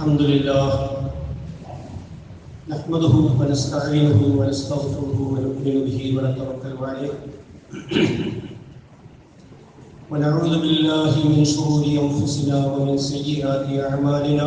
الحمد لله نحمده ونستعينه ونستغفره ونؤمن به ونتوكل عليه ونعوذ بالله من شرور انفسنا ومن سيئات اعمالنا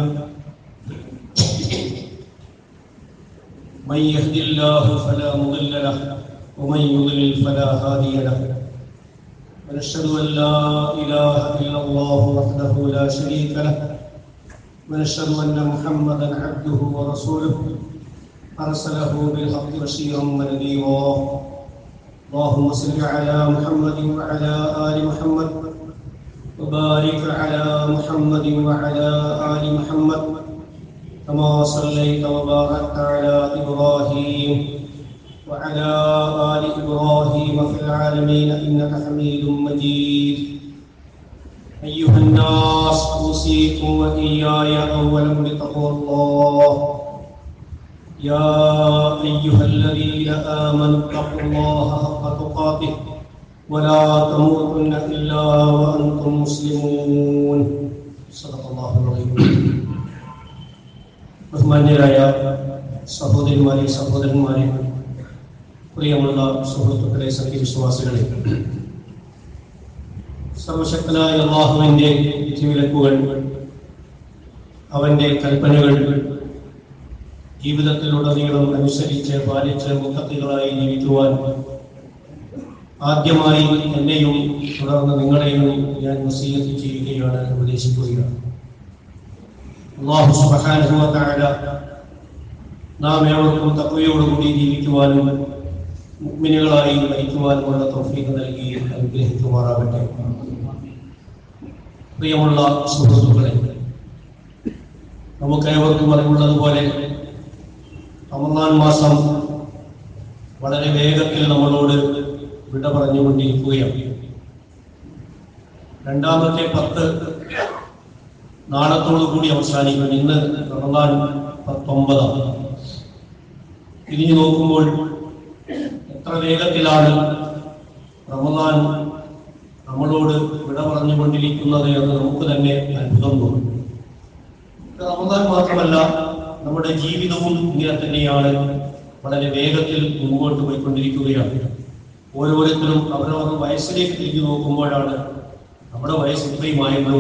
من يهد الله فلا مضل له ومن يضلل فلا هادي له ونشهد ان لا اله الا الله وحده لا شريك له ونشهد ان محمدا عبده ورسوله ارسله بالحق بشيرا ونذيرا اللهم صل على محمد وعلى ال محمد وبارك على محمد وعلى ال محمد كما صليت وباركت على ابراهيم وعلى ال ابراهيم في العالمين انك حميد مجيد أيها الناس أوصيكم وإياي أولا بتقوى الله يا أيها الذين آمنوا اتقوا الله حق تقاته ولا تموتن إلا وأنتم مسلمون صدق الله العظيم ബഹുമാന്യരായ സഹോദരിമാരെ സഹോദരന്മാരെ പ്രിയമുള്ള സുഹൃത്തുക്കളെ സത്യവിശ്വാസികളെ സർവശക്തനായ അള്ളാഹുവിന്റെ വിധിവിലക്കുകൾ അവന്റെ കൽപ്പനകൾ ജീവിതത്തിലുടനീളം അനുസരിച്ച് പാലിച്ച് മുത്തത്തികളായി ജീവിക്കുവാൻ ആദ്യമായി എന്നെയും തുടർന്ന് നിങ്ങളെയും ഞാൻ വസീയത്ത് ചെയ്യുകയാണ് ഉപദേശിക്കുകയാണ് അള്ളാഹു സുബഹാനുഭവത്തായ നാം ഏവർക്കും തത്വയോടുകൂടി ജീവിക്കുവാനും മുഗ്മിനുകളായി മരിക്കുവാനുമുള്ള തൗഫീഖ് നൽകി അനുഗ്രഹിക്കുമാറാകട്ടെ പ്രിയമുള്ള സുഹൃത്തുക്കളെ നമുക്ക് ഏവർക്കും അറിവുള്ളതുപോലെ റമദാൻ മാസം വളരെ വേഗത്തിൽ നമ്മളോട് വിട പറഞ്ഞുകൊണ്ടിരിക്കുകയാണ് രണ്ടാമത്തെ പത്ത് നാളത്തോടു കൂടി അവസാനിക്കും ഇന്ന് റമദാൻ പത്തൊമ്പതാണ് തിരിഞ്ഞു നോക്കുമ്പോൾ എത്ര വേഗത്തിലാണ് റമദാൻ നമ്മളോട് വിട പറഞ്ഞുകൊണ്ടിരിക്കുന്നത് എന്ന് നമുക്ക് തന്നെ അത്ഭുതം തോന്നും റമദാൻ മാത്രമല്ല നമ്മുടെ ജീവിതവും ഇങ്ങനെ തന്നെയാണ് വളരെ വേഗത്തിൽ മുമ്പോട്ട് പോയിക്കൊണ്ടിരിക്കുകയാണ് ഓരോരുത്തരും അവരവരുടെ വയസ്സിലേക്ക് തിരിഞ്ഞു നോക്കുമ്പോഴാണ് നമ്മുടെ വയസ്സ് ഇത്രയുമായല്ലോ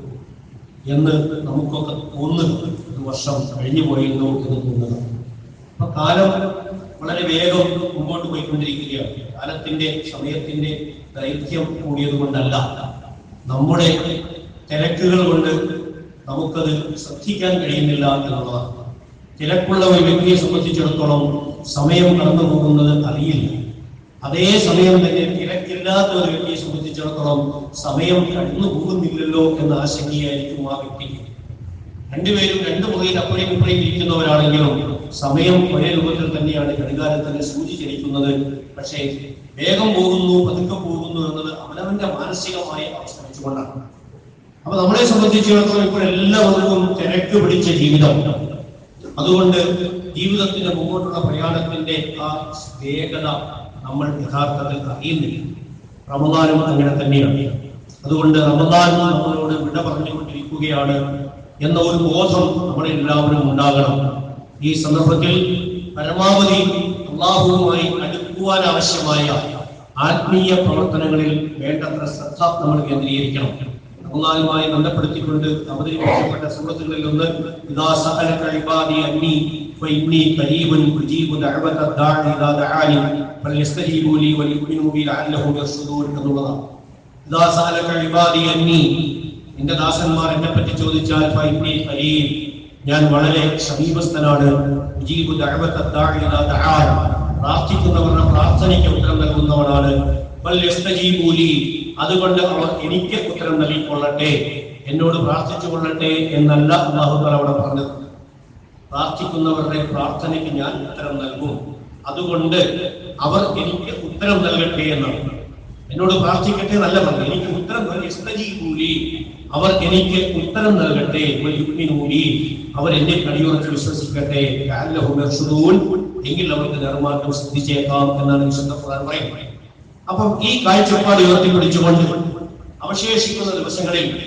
എന്ന് നമുക്കൊക്കെ തോന്നുന്നു ഒരു വർഷം കഴിഞ്ഞു പോയിരുന്നു എന്ന് തോന്നുന്നത് അപ്പൊ കാലം വളരെ വേഗം മുമ്പോട്ട് പോയിക്കൊണ്ടിരിക്കുകയാണ് കാലത്തിന്റെ സമയത്തിന്റെ ദൈർഘ്യം കൂടിയത് കൊണ്ടല്ല നമ്മുടെ തിരക്കുകൾ കൊണ്ട് നമുക്കത് ശ്രദ്ധിക്കാൻ കഴിയുന്നില്ല എന്നുള്ളതാണ് തിരക്കുള്ള ഒരു വ്യക്തിയെ സംബന്ധിച്ചിടത്തോളം സമയം കടന്നു പോകുന്നത് അറിയില്ല അതേ സമയം തന്നെ തിരക്കില്ലാത്ത ഒരു വ്യക്തിയെ സംബന്ധിച്ചിടത്തോളം സമയം കടന്നു പോകുന്നില്ലല്ലോ എന്ന ആശങ്കയായിരിക്കും ആ വ്യക്തിക്ക് രണ്ടുപേരും രണ്ടു മുറിയിൽ അപ്പുറയും ഇപ്പുറയും ഇരിക്കുന്നവരാണെങ്കിലും സമയം ഒരേ രൂപത്തിൽ തന്നെയാണ് ഘടികാരത്തിന് സൂചിച്ചിരിക്കുന്നത് പക്ഷേ വേഗം പോകുന്നു പതുക്കെ പോകുന്നു എന്നത് അവനവന്റെ മാനസികമായ അവസ്ഥ വെച്ചുകൊണ്ടാണ് അപ്പൊ നമ്മളെ സംബന്ധിച്ചിടത്തോളം ഇപ്പോൾ എല്ലാവർക്കും തിരക്ക് പിടിച്ച ജീവിതം അതുകൊണ്ട് ജീവിതത്തിന്റെ മുമ്പോട്ടുള്ള പ്രയാണത്തിന്റെ ആ വേഗത നമ്മൾ യഥാർത്ഥത്തിൽ അറിയുന്നില്ല റമദാനും അങ്ങനെ തന്നെയാണ് അതുകൊണ്ട് റമദാൻ നമ്മളോട് വിട പറഞ്ഞുകൊണ്ടിരിക്കുകയാണ് എന്ന ഒരു ബോധം നമ്മളെല്ലാവരും ഉണ്ടാകണം ഈ സന്ദർഭത്തിൽ പരമാവധി അള്ളാഹുവുമായി അടുക്കുവാൻ ആവശ്യമായ ആത്മീയ പ്രവർത്തനങ്ങളിൽ വേണ്ടത്ര ശ്രദ്ധ നമ്മൾ കേന്ദ്രീകരിക്കണം റമദാനുമായി ബന്ധപ്പെടുത്തിക്കൊണ്ട് അവതരിപ്പിക്കപ്പെട്ട സൂറത്തുകളിൽ ഒന്ന് ഇദാ സഅലക ഇബാദി അന്നി ഫഇന്നി ഖരീബുൻ ഉജീബു ദഅവത ദാഇ ഇദാ ദഅാനി ഫലയസ്തജീബു ലി വലിയുമിനു ബി ലഅല്ലഹും യർഷുദൂൻ എന്നുള്ളതാണ് ഇദാ സഅലക ഇബാദി അന്നി നിന്റെ ദാസന്മാർ എന്നെ പറ്റി ചോദിച്ചാൽ ഫഇന്നി ഖരീബ് ഞാൻ വളരെ സമീപസ്ഥനാണ് ഉജീബു ദഅവത ദാഇ ഇദാ ദഅാൻ പ്രാർത്ഥിക്കുന്നവരുടെ പ്രാർത്ഥനയ്ക്ക് ഉത്തരം നൽകുന്നവനാണ് ഫലയസ്തജീബു ലി അതുകൊണ്ട് അവർ എനിക്ക് ഉത്തരം നൽകിക്കൊള്ളട്ടെ എന്നോട് പ്രാർത്ഥിച്ചു കൊള്ളട്ടെ എന്നല്ല അള്ളാഹു താല അവിടെ പറഞ്ഞത് പ്രാർത്ഥിക്കുന്നവരുടെ പ്രാർത്ഥനയ്ക്ക് ഞാൻ ഉത്തരം നൽകും അതുകൊണ്ട് അവർ എനിക്ക് ഉത്തരം നൽകട്ടെ എന്നാണ് എന്നോട് പ്രാർത്ഥിക്കട്ടെ എന്നല്ല പറഞ്ഞു എനിക്ക് ഉത്തരം നൽകി അവർ എനിക്ക് ഉത്തരം നൽകട്ടെ യുഗ്മിനൂലി. അവർ എന്നെ കടിയുറച്ച് വിശ്വസിക്കട്ടെ ലഅല്ലഹും യർഷുദൂൻ. എങ്കിൽ അവർക്ക് നിർമാർഗം സിദ്ധിച്ചേക്കാം എന്നാണ് വിശുദ്ധ ഖുർആൻ പറയുന്നത് അപ്പം ഈ കാഴ്ചപ്പാട് ഉയർത്തിപ്പിടിച്ചുകൊണ്ട് അവശേഷിക്കുന്ന ദിവസങ്ങളിൽ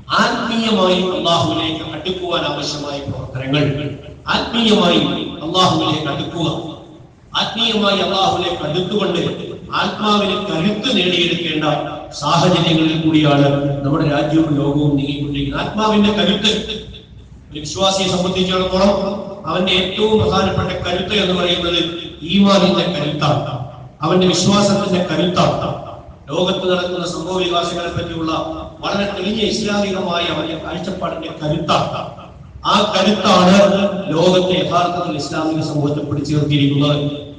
ആത്മീയമായി അള്ളാഹുവിലേക്ക് അടുക്കുവാൻ ആവശ്യമായ പ്രവർത്തനങ്ങൾ ആത്മീയമായി അള്ളാഹുവിലേക്ക് അടുക്കുക ആത്മീയമായി അള്ളാഹുവിലേക്ക് അടുത്തുകൊണ്ട് ആത്മാവിന് കരുത്ത് നേടിയെടുക്കേണ്ട സാഹചര്യങ്ങളിൽ കൂടിയാണ് നമ്മുടെ രാജ്യവും ലോകവും നീങ്ങിക്കൊണ്ടിരിക്കുന്നത് ആത്മാവിന്റെ കരുത്ത് ഒരു വിശ്വാസിയെ സംബന്ധിച്ചിടത്തോളം അവന്റെ ഏറ്റവും പ്രധാനപ്പെട്ട കരുത്ത് എന്ന് പറയുന്നത് ഈമാനിന്റെ കരുത്താണ് അവന്റെ വിശ്വാസത്തിന്റെ കരുത്താണ് ലോകത്ത് നടക്കുന്ന സംഭവ വികാസങ്ങളെ പറ്റിയുള്ള വളരെ തെളിഞ്ഞ ഇസ്ലാമികമായ അവന്റെ കാഴ്ചപ്പാടിന്റെ കരുത്താണ് ആ കരുത്താണ് ലോകത്തെ യഥാർത്ഥത്തിൽ ഇസ്ലാമിക സമൂഹത്തെ പിടിച്ചുയർത്തിയിരിക്കുന്നത്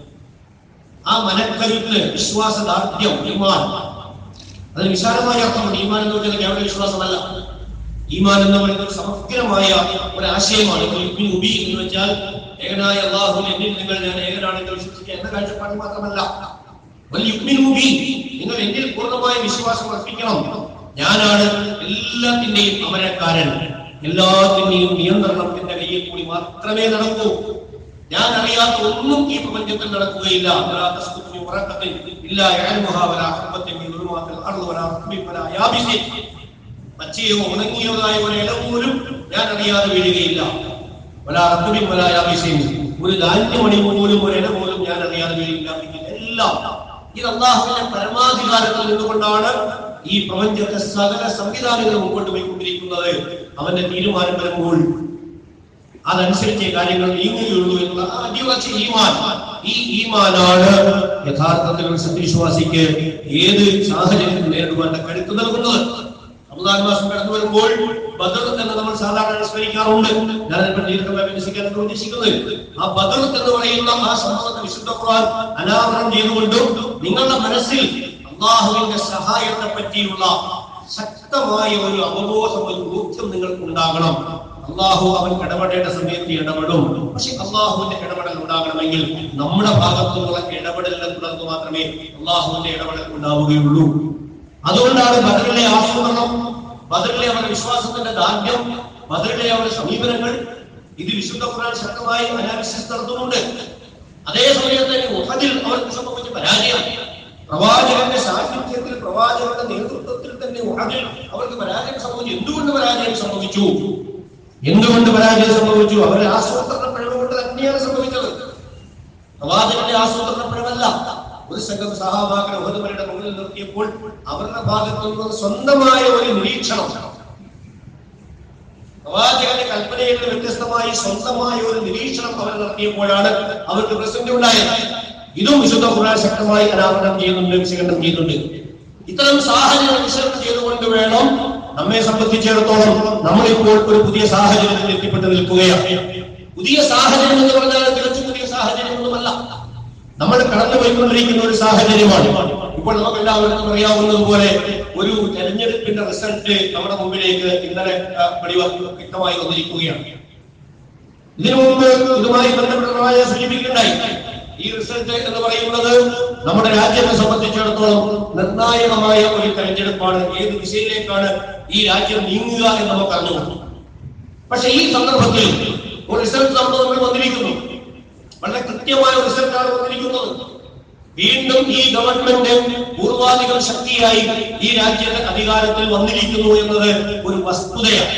ആ മനക്കരുത്ത് വിശ്വാസദാർഢ്യം ഈമാൻ അതിന് വിശാലമായ അർത്ഥമുണ്ട് ഈമാൻ എന്ന് പറയുന്നത് കേവല വിശ്വാസമല്ല ഈമാൻ എന്ന് പറയുന്നത് ഒരു സമഗ്രമായ ഒരു ആശയമാണ് ഇപ്പോൾ യുക്മിൻ ഉബി എന്ന് വെച്ചാൽ ഏകനായ അള്ളാഹു എന്നിൽ നിങ്ങൾ ഞാൻ ഏകനാണെന്ന് വിശ്വസിക്കുക എന്ന കാഴ്ചപ്പാട് മാത്രമല്ല വൽ യുക്മിൻ ഉബി നിങ്ങൾ എന്നിൽ പൂർണ്ണമായ വിശ്വാസം അർപ്പിക്കണം ഞാനാണ് എല്ലാത്തിന്റെയും അമരക്കാരൻ എല്ലാത്തിന്റെയും നിയന്ത്രണം എന്റെ കയ്യിൽ കൂടി മാത്രമേ നടക്കൂ ഞാൻ അറിയാത്ത ഒന്നും ഈ പ്രപഞ്ചത്തിൽ നടക്കുകയില്ല വലാ തസ്കുത്തു ഉറക്കത്തിൽ ഇല്ല യഅലമുഹാ വലാ ഹബ്ബത്തിൻ മിൻ ദുലുമാത്തിൽ അർള് വലാ റത്ബിൻ വലാ യാബിസിൻ പച്ചയോ ഉണങ്ങിയതായ ഒരു ഇല പോലും ഞാൻ അറിയാതെ വീഴുകയില്ല വലാ റത്ബിൻ വലാ യാബിസിൻ ഒരു ധാന്യമണി പോലും ഒരു ഇല പോലും ഞാൻ അറിയാതെ വീഴില്ല എല്ലാം ഇത് അള്ളാഹുവിന്റെ പരമാധികാരത്തിൽ നിന്നുകൊണ്ടാണ് ഈ പ്രപഞ്ചത്തെ സകല സംവിധാനങ്ങളും മുമ്പോട്ട് പോയിക്കൊണ്ടിരിക്കുന്നത് അവന്റെ തീരുമാനം വരുമ്പോൾ അതനുസരിച്ച് കാര്യങ്ങൾ നീങ്ങുകയുള്ളൂ എന്നുള്ള ആ അടിയുറച്ച ഈമാൻ ഈ ഈമാനാണ് യഥാർത്ഥത്തിൽ ഒരു സത്യവിശ്വാസിക്ക് ഏത് സാഹചര്യത്തിൽ നേരിടുവാൻ കരുത്ത് നൽകുന്നത് റമദാൻ മാസം കടന്നു വരുമ്പോൾ ബദർ എന്ന് നമ്മൾ സാധാരണ അനുസ്മരിക്കാറുണ്ട് ഞാൻ അതിനെപ്പറ്റി ദീർഘമായി വിമർശിക്കാൻ ഉദ്ദേശിക്കുന്നത് ആ ബദർ എന്ന് പറയുന്ന ആ സംഭവത്തെ വിശുദ്ധ ഖുർആൻ അനാവരണം ചെയ്തുകൊണ്ടും നിങ്ങളുടെ മനസ്സിൽ അള്ളാഹുവിന്റെ സഹായത്തെ പറ്റിയുള്ള ശക്തമായ ഒരു അവബോധം ഒരു ബോധ്യം നിങ്ങൾക്ക് ഉണ്ടാകണം അള്ളാഹു അവൻ ഇടപെടേണ്ട സമയത്ത് ഇടപെടും പക്ഷെ അള്ളാഹുവിന്റെ ഇടപെടൽ ഉണ്ടാകണമെങ്കിൽ നമ്മുടെ ഭാഗത്തു നിന്നുള്ള ഇടപെടലിനെ തുടർന്ന് മാത്രമേ അള്ളാഹുവിന്റെ ഇടപെടൽ ഉണ്ടാവുകയുള്ളൂ അതുകൊണ്ടാണ് ബദറിലെ ആസൂത്രണം ബദറിലെ അവരുടെ വിശ്വാസത്തിന്റെ ദാർഢ്യം ബദറിലെ അവരുടെ സമീപനങ്ങൾ ഇത് വിശുദ്ധ ഖുർആൻ ശക്തമായി അനാലിസിസ് നടത്തുന്നുണ്ട് അതേ സമയത്ത് തന്നെ ഉഹദിൽ അവർക്ക് സംഭവിച്ച പരാജയം പ്രവാചകന്റെ സാന്നിധ്യത്തിൽ പ്രവാചകന്റെ നേതൃത്വത്തിൽ തന്നെ ഉഹദിൽ അവർക്ക് പരാജയം സംഭവിച്ചു എന്തുകൊണ്ട് പരാജയം സംഭവിച്ചു എന്തുകൊണ്ട് പരാജയം സംഭവിച്ചു അവരുടെ ആസൂത്രണ പിഴവ് കൊണ്ട് തന്നെയാണ് സംഭവിച്ചത് പ്രവാചകന്റെ ആസൂത്രണ പിഴവല്ല ഒരു സംഘം സഹാബാക്കളെ ഉഹദുമലയുടെ മുകളിൽ നിർത്തിയപ്പോൾ അവരുടെ ഭാഗത്തു നിന്ന് സ്വന്തമായ ഒരു നിരീക്ഷണം പ്രവാചകന്റെ കൽപ്പനയിൽ നിന്ന് വ്യത്യസ്തമായി സ്വന്തമായ ഒരു നിരീക്ഷണം അവർ നടത്തിയപ്പോഴാണ് അവർക്ക് പ്രസന്റ് ഉണ്ടായത് ഇതും വിശുദ്ധ ഖുർആൻ ശക്തമായി അനാവരണം ചെയ്യുന്നുണ്ട് വിശകലനം ചെയ്യുന്നുണ്ട് ഇത്തരം സാഹചര്യം വിശകലനം ചെയ്തുകൊണ്ട് വേണം നമ്മെ സംബന്ധിച്ചിടത്തോളം നമ്മളിപ്പോൾ ഒരു പുതിയ സാഹചര്യത്തിൽ എത്തിപ്പെട്ട് നിൽക്കുകയാണ് പുതിയ സാഹചര്യം എന്ന് പറഞ്ഞാൽ തികച്ചും പുതിയ സാഹചര്യമൊന്നുമല്ല നമ്മൾ കടന്നു പോയിക്കൊണ്ടിരിക്കുന്ന ഒരു സാഹചര്യമാണ് ഇപ്പോൾ നമുക്ക് എല്ലാവർക്കും അറിയാവുന്നതുപോലെ ഒരു തെരഞ്ഞെടുപ്പിന്റെ റിസൾട്ട് നമ്മുടെ മുമ്പിലേക്ക് ഇന്നലെ ആ, വെളിവ വ്യക്തമായി വന്നിരിക്കുകയാണ് ഇതിനു മുമ്പ് ഇതുമായി ബന്ധപ്പെട്ടതായ സൂചിപ്പിക്കുകയുണ്ടായി ഈ റിസൾട്ട് എന്ന് പറയുന്നത് നമ്മുടെ രാജ്യത്തെ സംബന്ധിച്ചിടത്തോളം നിർണായകമായ ഒരു തെരഞ്ഞെടുപ്പാണ് ഏത് ദിശയിലേക്കാണ് ഈ രാജ്യം നീങ്ങുക എന്ന് നമുക്ക് അറിഞ്ഞു പക്ഷെ ഈ സന്ദർഭത്തിൽ ഒരു റിസൾട്ട് നമ്മുടെ മുമ്പിൽ വന്നിരിക്കുന്നു വളരെ കൃത്യമായ ഒരു റിസൾട്ടാണ് വന്നിരിക്കുന്നത് വീണ്ടും ഈ ഗവൺമെന്റ് പൂർവാധികം ശക്തിയായി ഈ രാജ്യത്തെ അധികാരത്തിൽ വന്നിരിക്കുന്നു എന്നത് ഒരു വസ്തുതയാണ്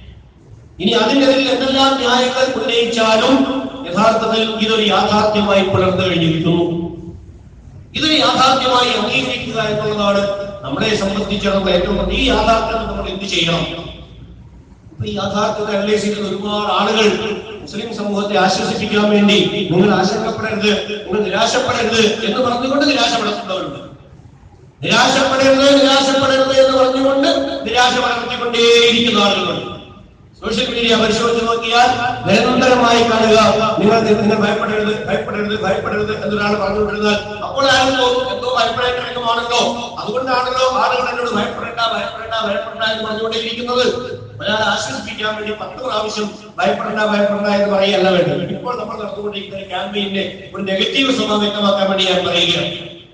ഇനി അതിനെതിരിൽ എന്തെല്ലാം ന്യായങ്ങൾ ഉന്നയിച്ചാലും യഥാർത്ഥത്തിൽ ഇതൊരു യാഥാർത്ഥ്യമായി പുലർന്നു കഴിഞ്ഞിരിക്കുന്നു ഇതൊരു യാഥാർത്ഥ്യമായി അംഗീകരിക്കുക എന്നുള്ളതാണ് നമ്മളെ സംബന്ധിച്ചിടത്തോളം ഏറ്റവും പ്രധാനം. ഈ യാഥാർത്ഥ്യം നമ്മൾ എന്ത് ചെയ്യണം ഇപ്പൊ ഈ യാഥാർത്ഥ്യത്തെ അനലൈസ് ചെയ്യുന്ന ഒരുപാട് ആളുകൾ മുസ്ലിം സമൂഹത്തെ ആശ്വസിപ്പിക്കാൻ വേണ്ടി നിങ്ങൾ ആശങ്കപ്പെടരുത് നിങ്ങൾ നിരാശപ്പെടരുത് എന്ന് പറഞ്ഞുകൊണ്ട് നിരാശപ്പെടുത്തുന്നവരുണ്ട് നിരാശപ്പെടരുത് നിരാശപ്പെടരുത് എന്ന് പറഞ്ഞുകൊണ്ട് നിരാശ വളർത്തിക്കൊണ്ടേയിരിക്കുന്ന ആളുകളുണ്ട് സോഷ്യൽ മീഡിയ പരിശോധിച്ച് നോക്കിയാൽ നിരന്തരമായി കാണുക നിങ്ങൾ നിങ്ങൾ ഭയപ്പെടരുത് ഭയപ്പെടരുത് ഭയപ്പെടരുത് എന്നൊരാൾ പറഞ്ഞുകൊണ്ടിരുന്നാൽ അപ്പോഴാണല്ലോ എന്തോ ഭയപ്പെടേണ്ട രംഗമാണല്ലോ അതുകൊണ്ടാണല്ലോ ആളുകൾ എന്നോട് ഭയപ്പെടേണ്ട ഭയപ്പെടേണ്ട ഭയപ്പെടേണ്ട എന്ന് പറഞ്ഞുകൊണ്ടേയിരിക്കുന്നത് ഒരാളെ ആശ്വസിപ്പിക്കാൻ വേണ്ടി പത്ത് പ്രാവശ്യം ഭയപ്പെടേണ്ട ഭയപ്പെടേണ്ട എന്ന് പറയല്ല വേണ്ടത് ഇപ്പോൾ നമ്മൾ നടന്നുകൊണ്ടിരിക്കുന്ന ഒരു ക്യാമ്പയിന്റെ ഒരു നെഗറ്റീവ് സ്വഭാവം വ്യക്തമാക്കാൻ വേണ്ടി ഞാൻ പറയുകയാണ്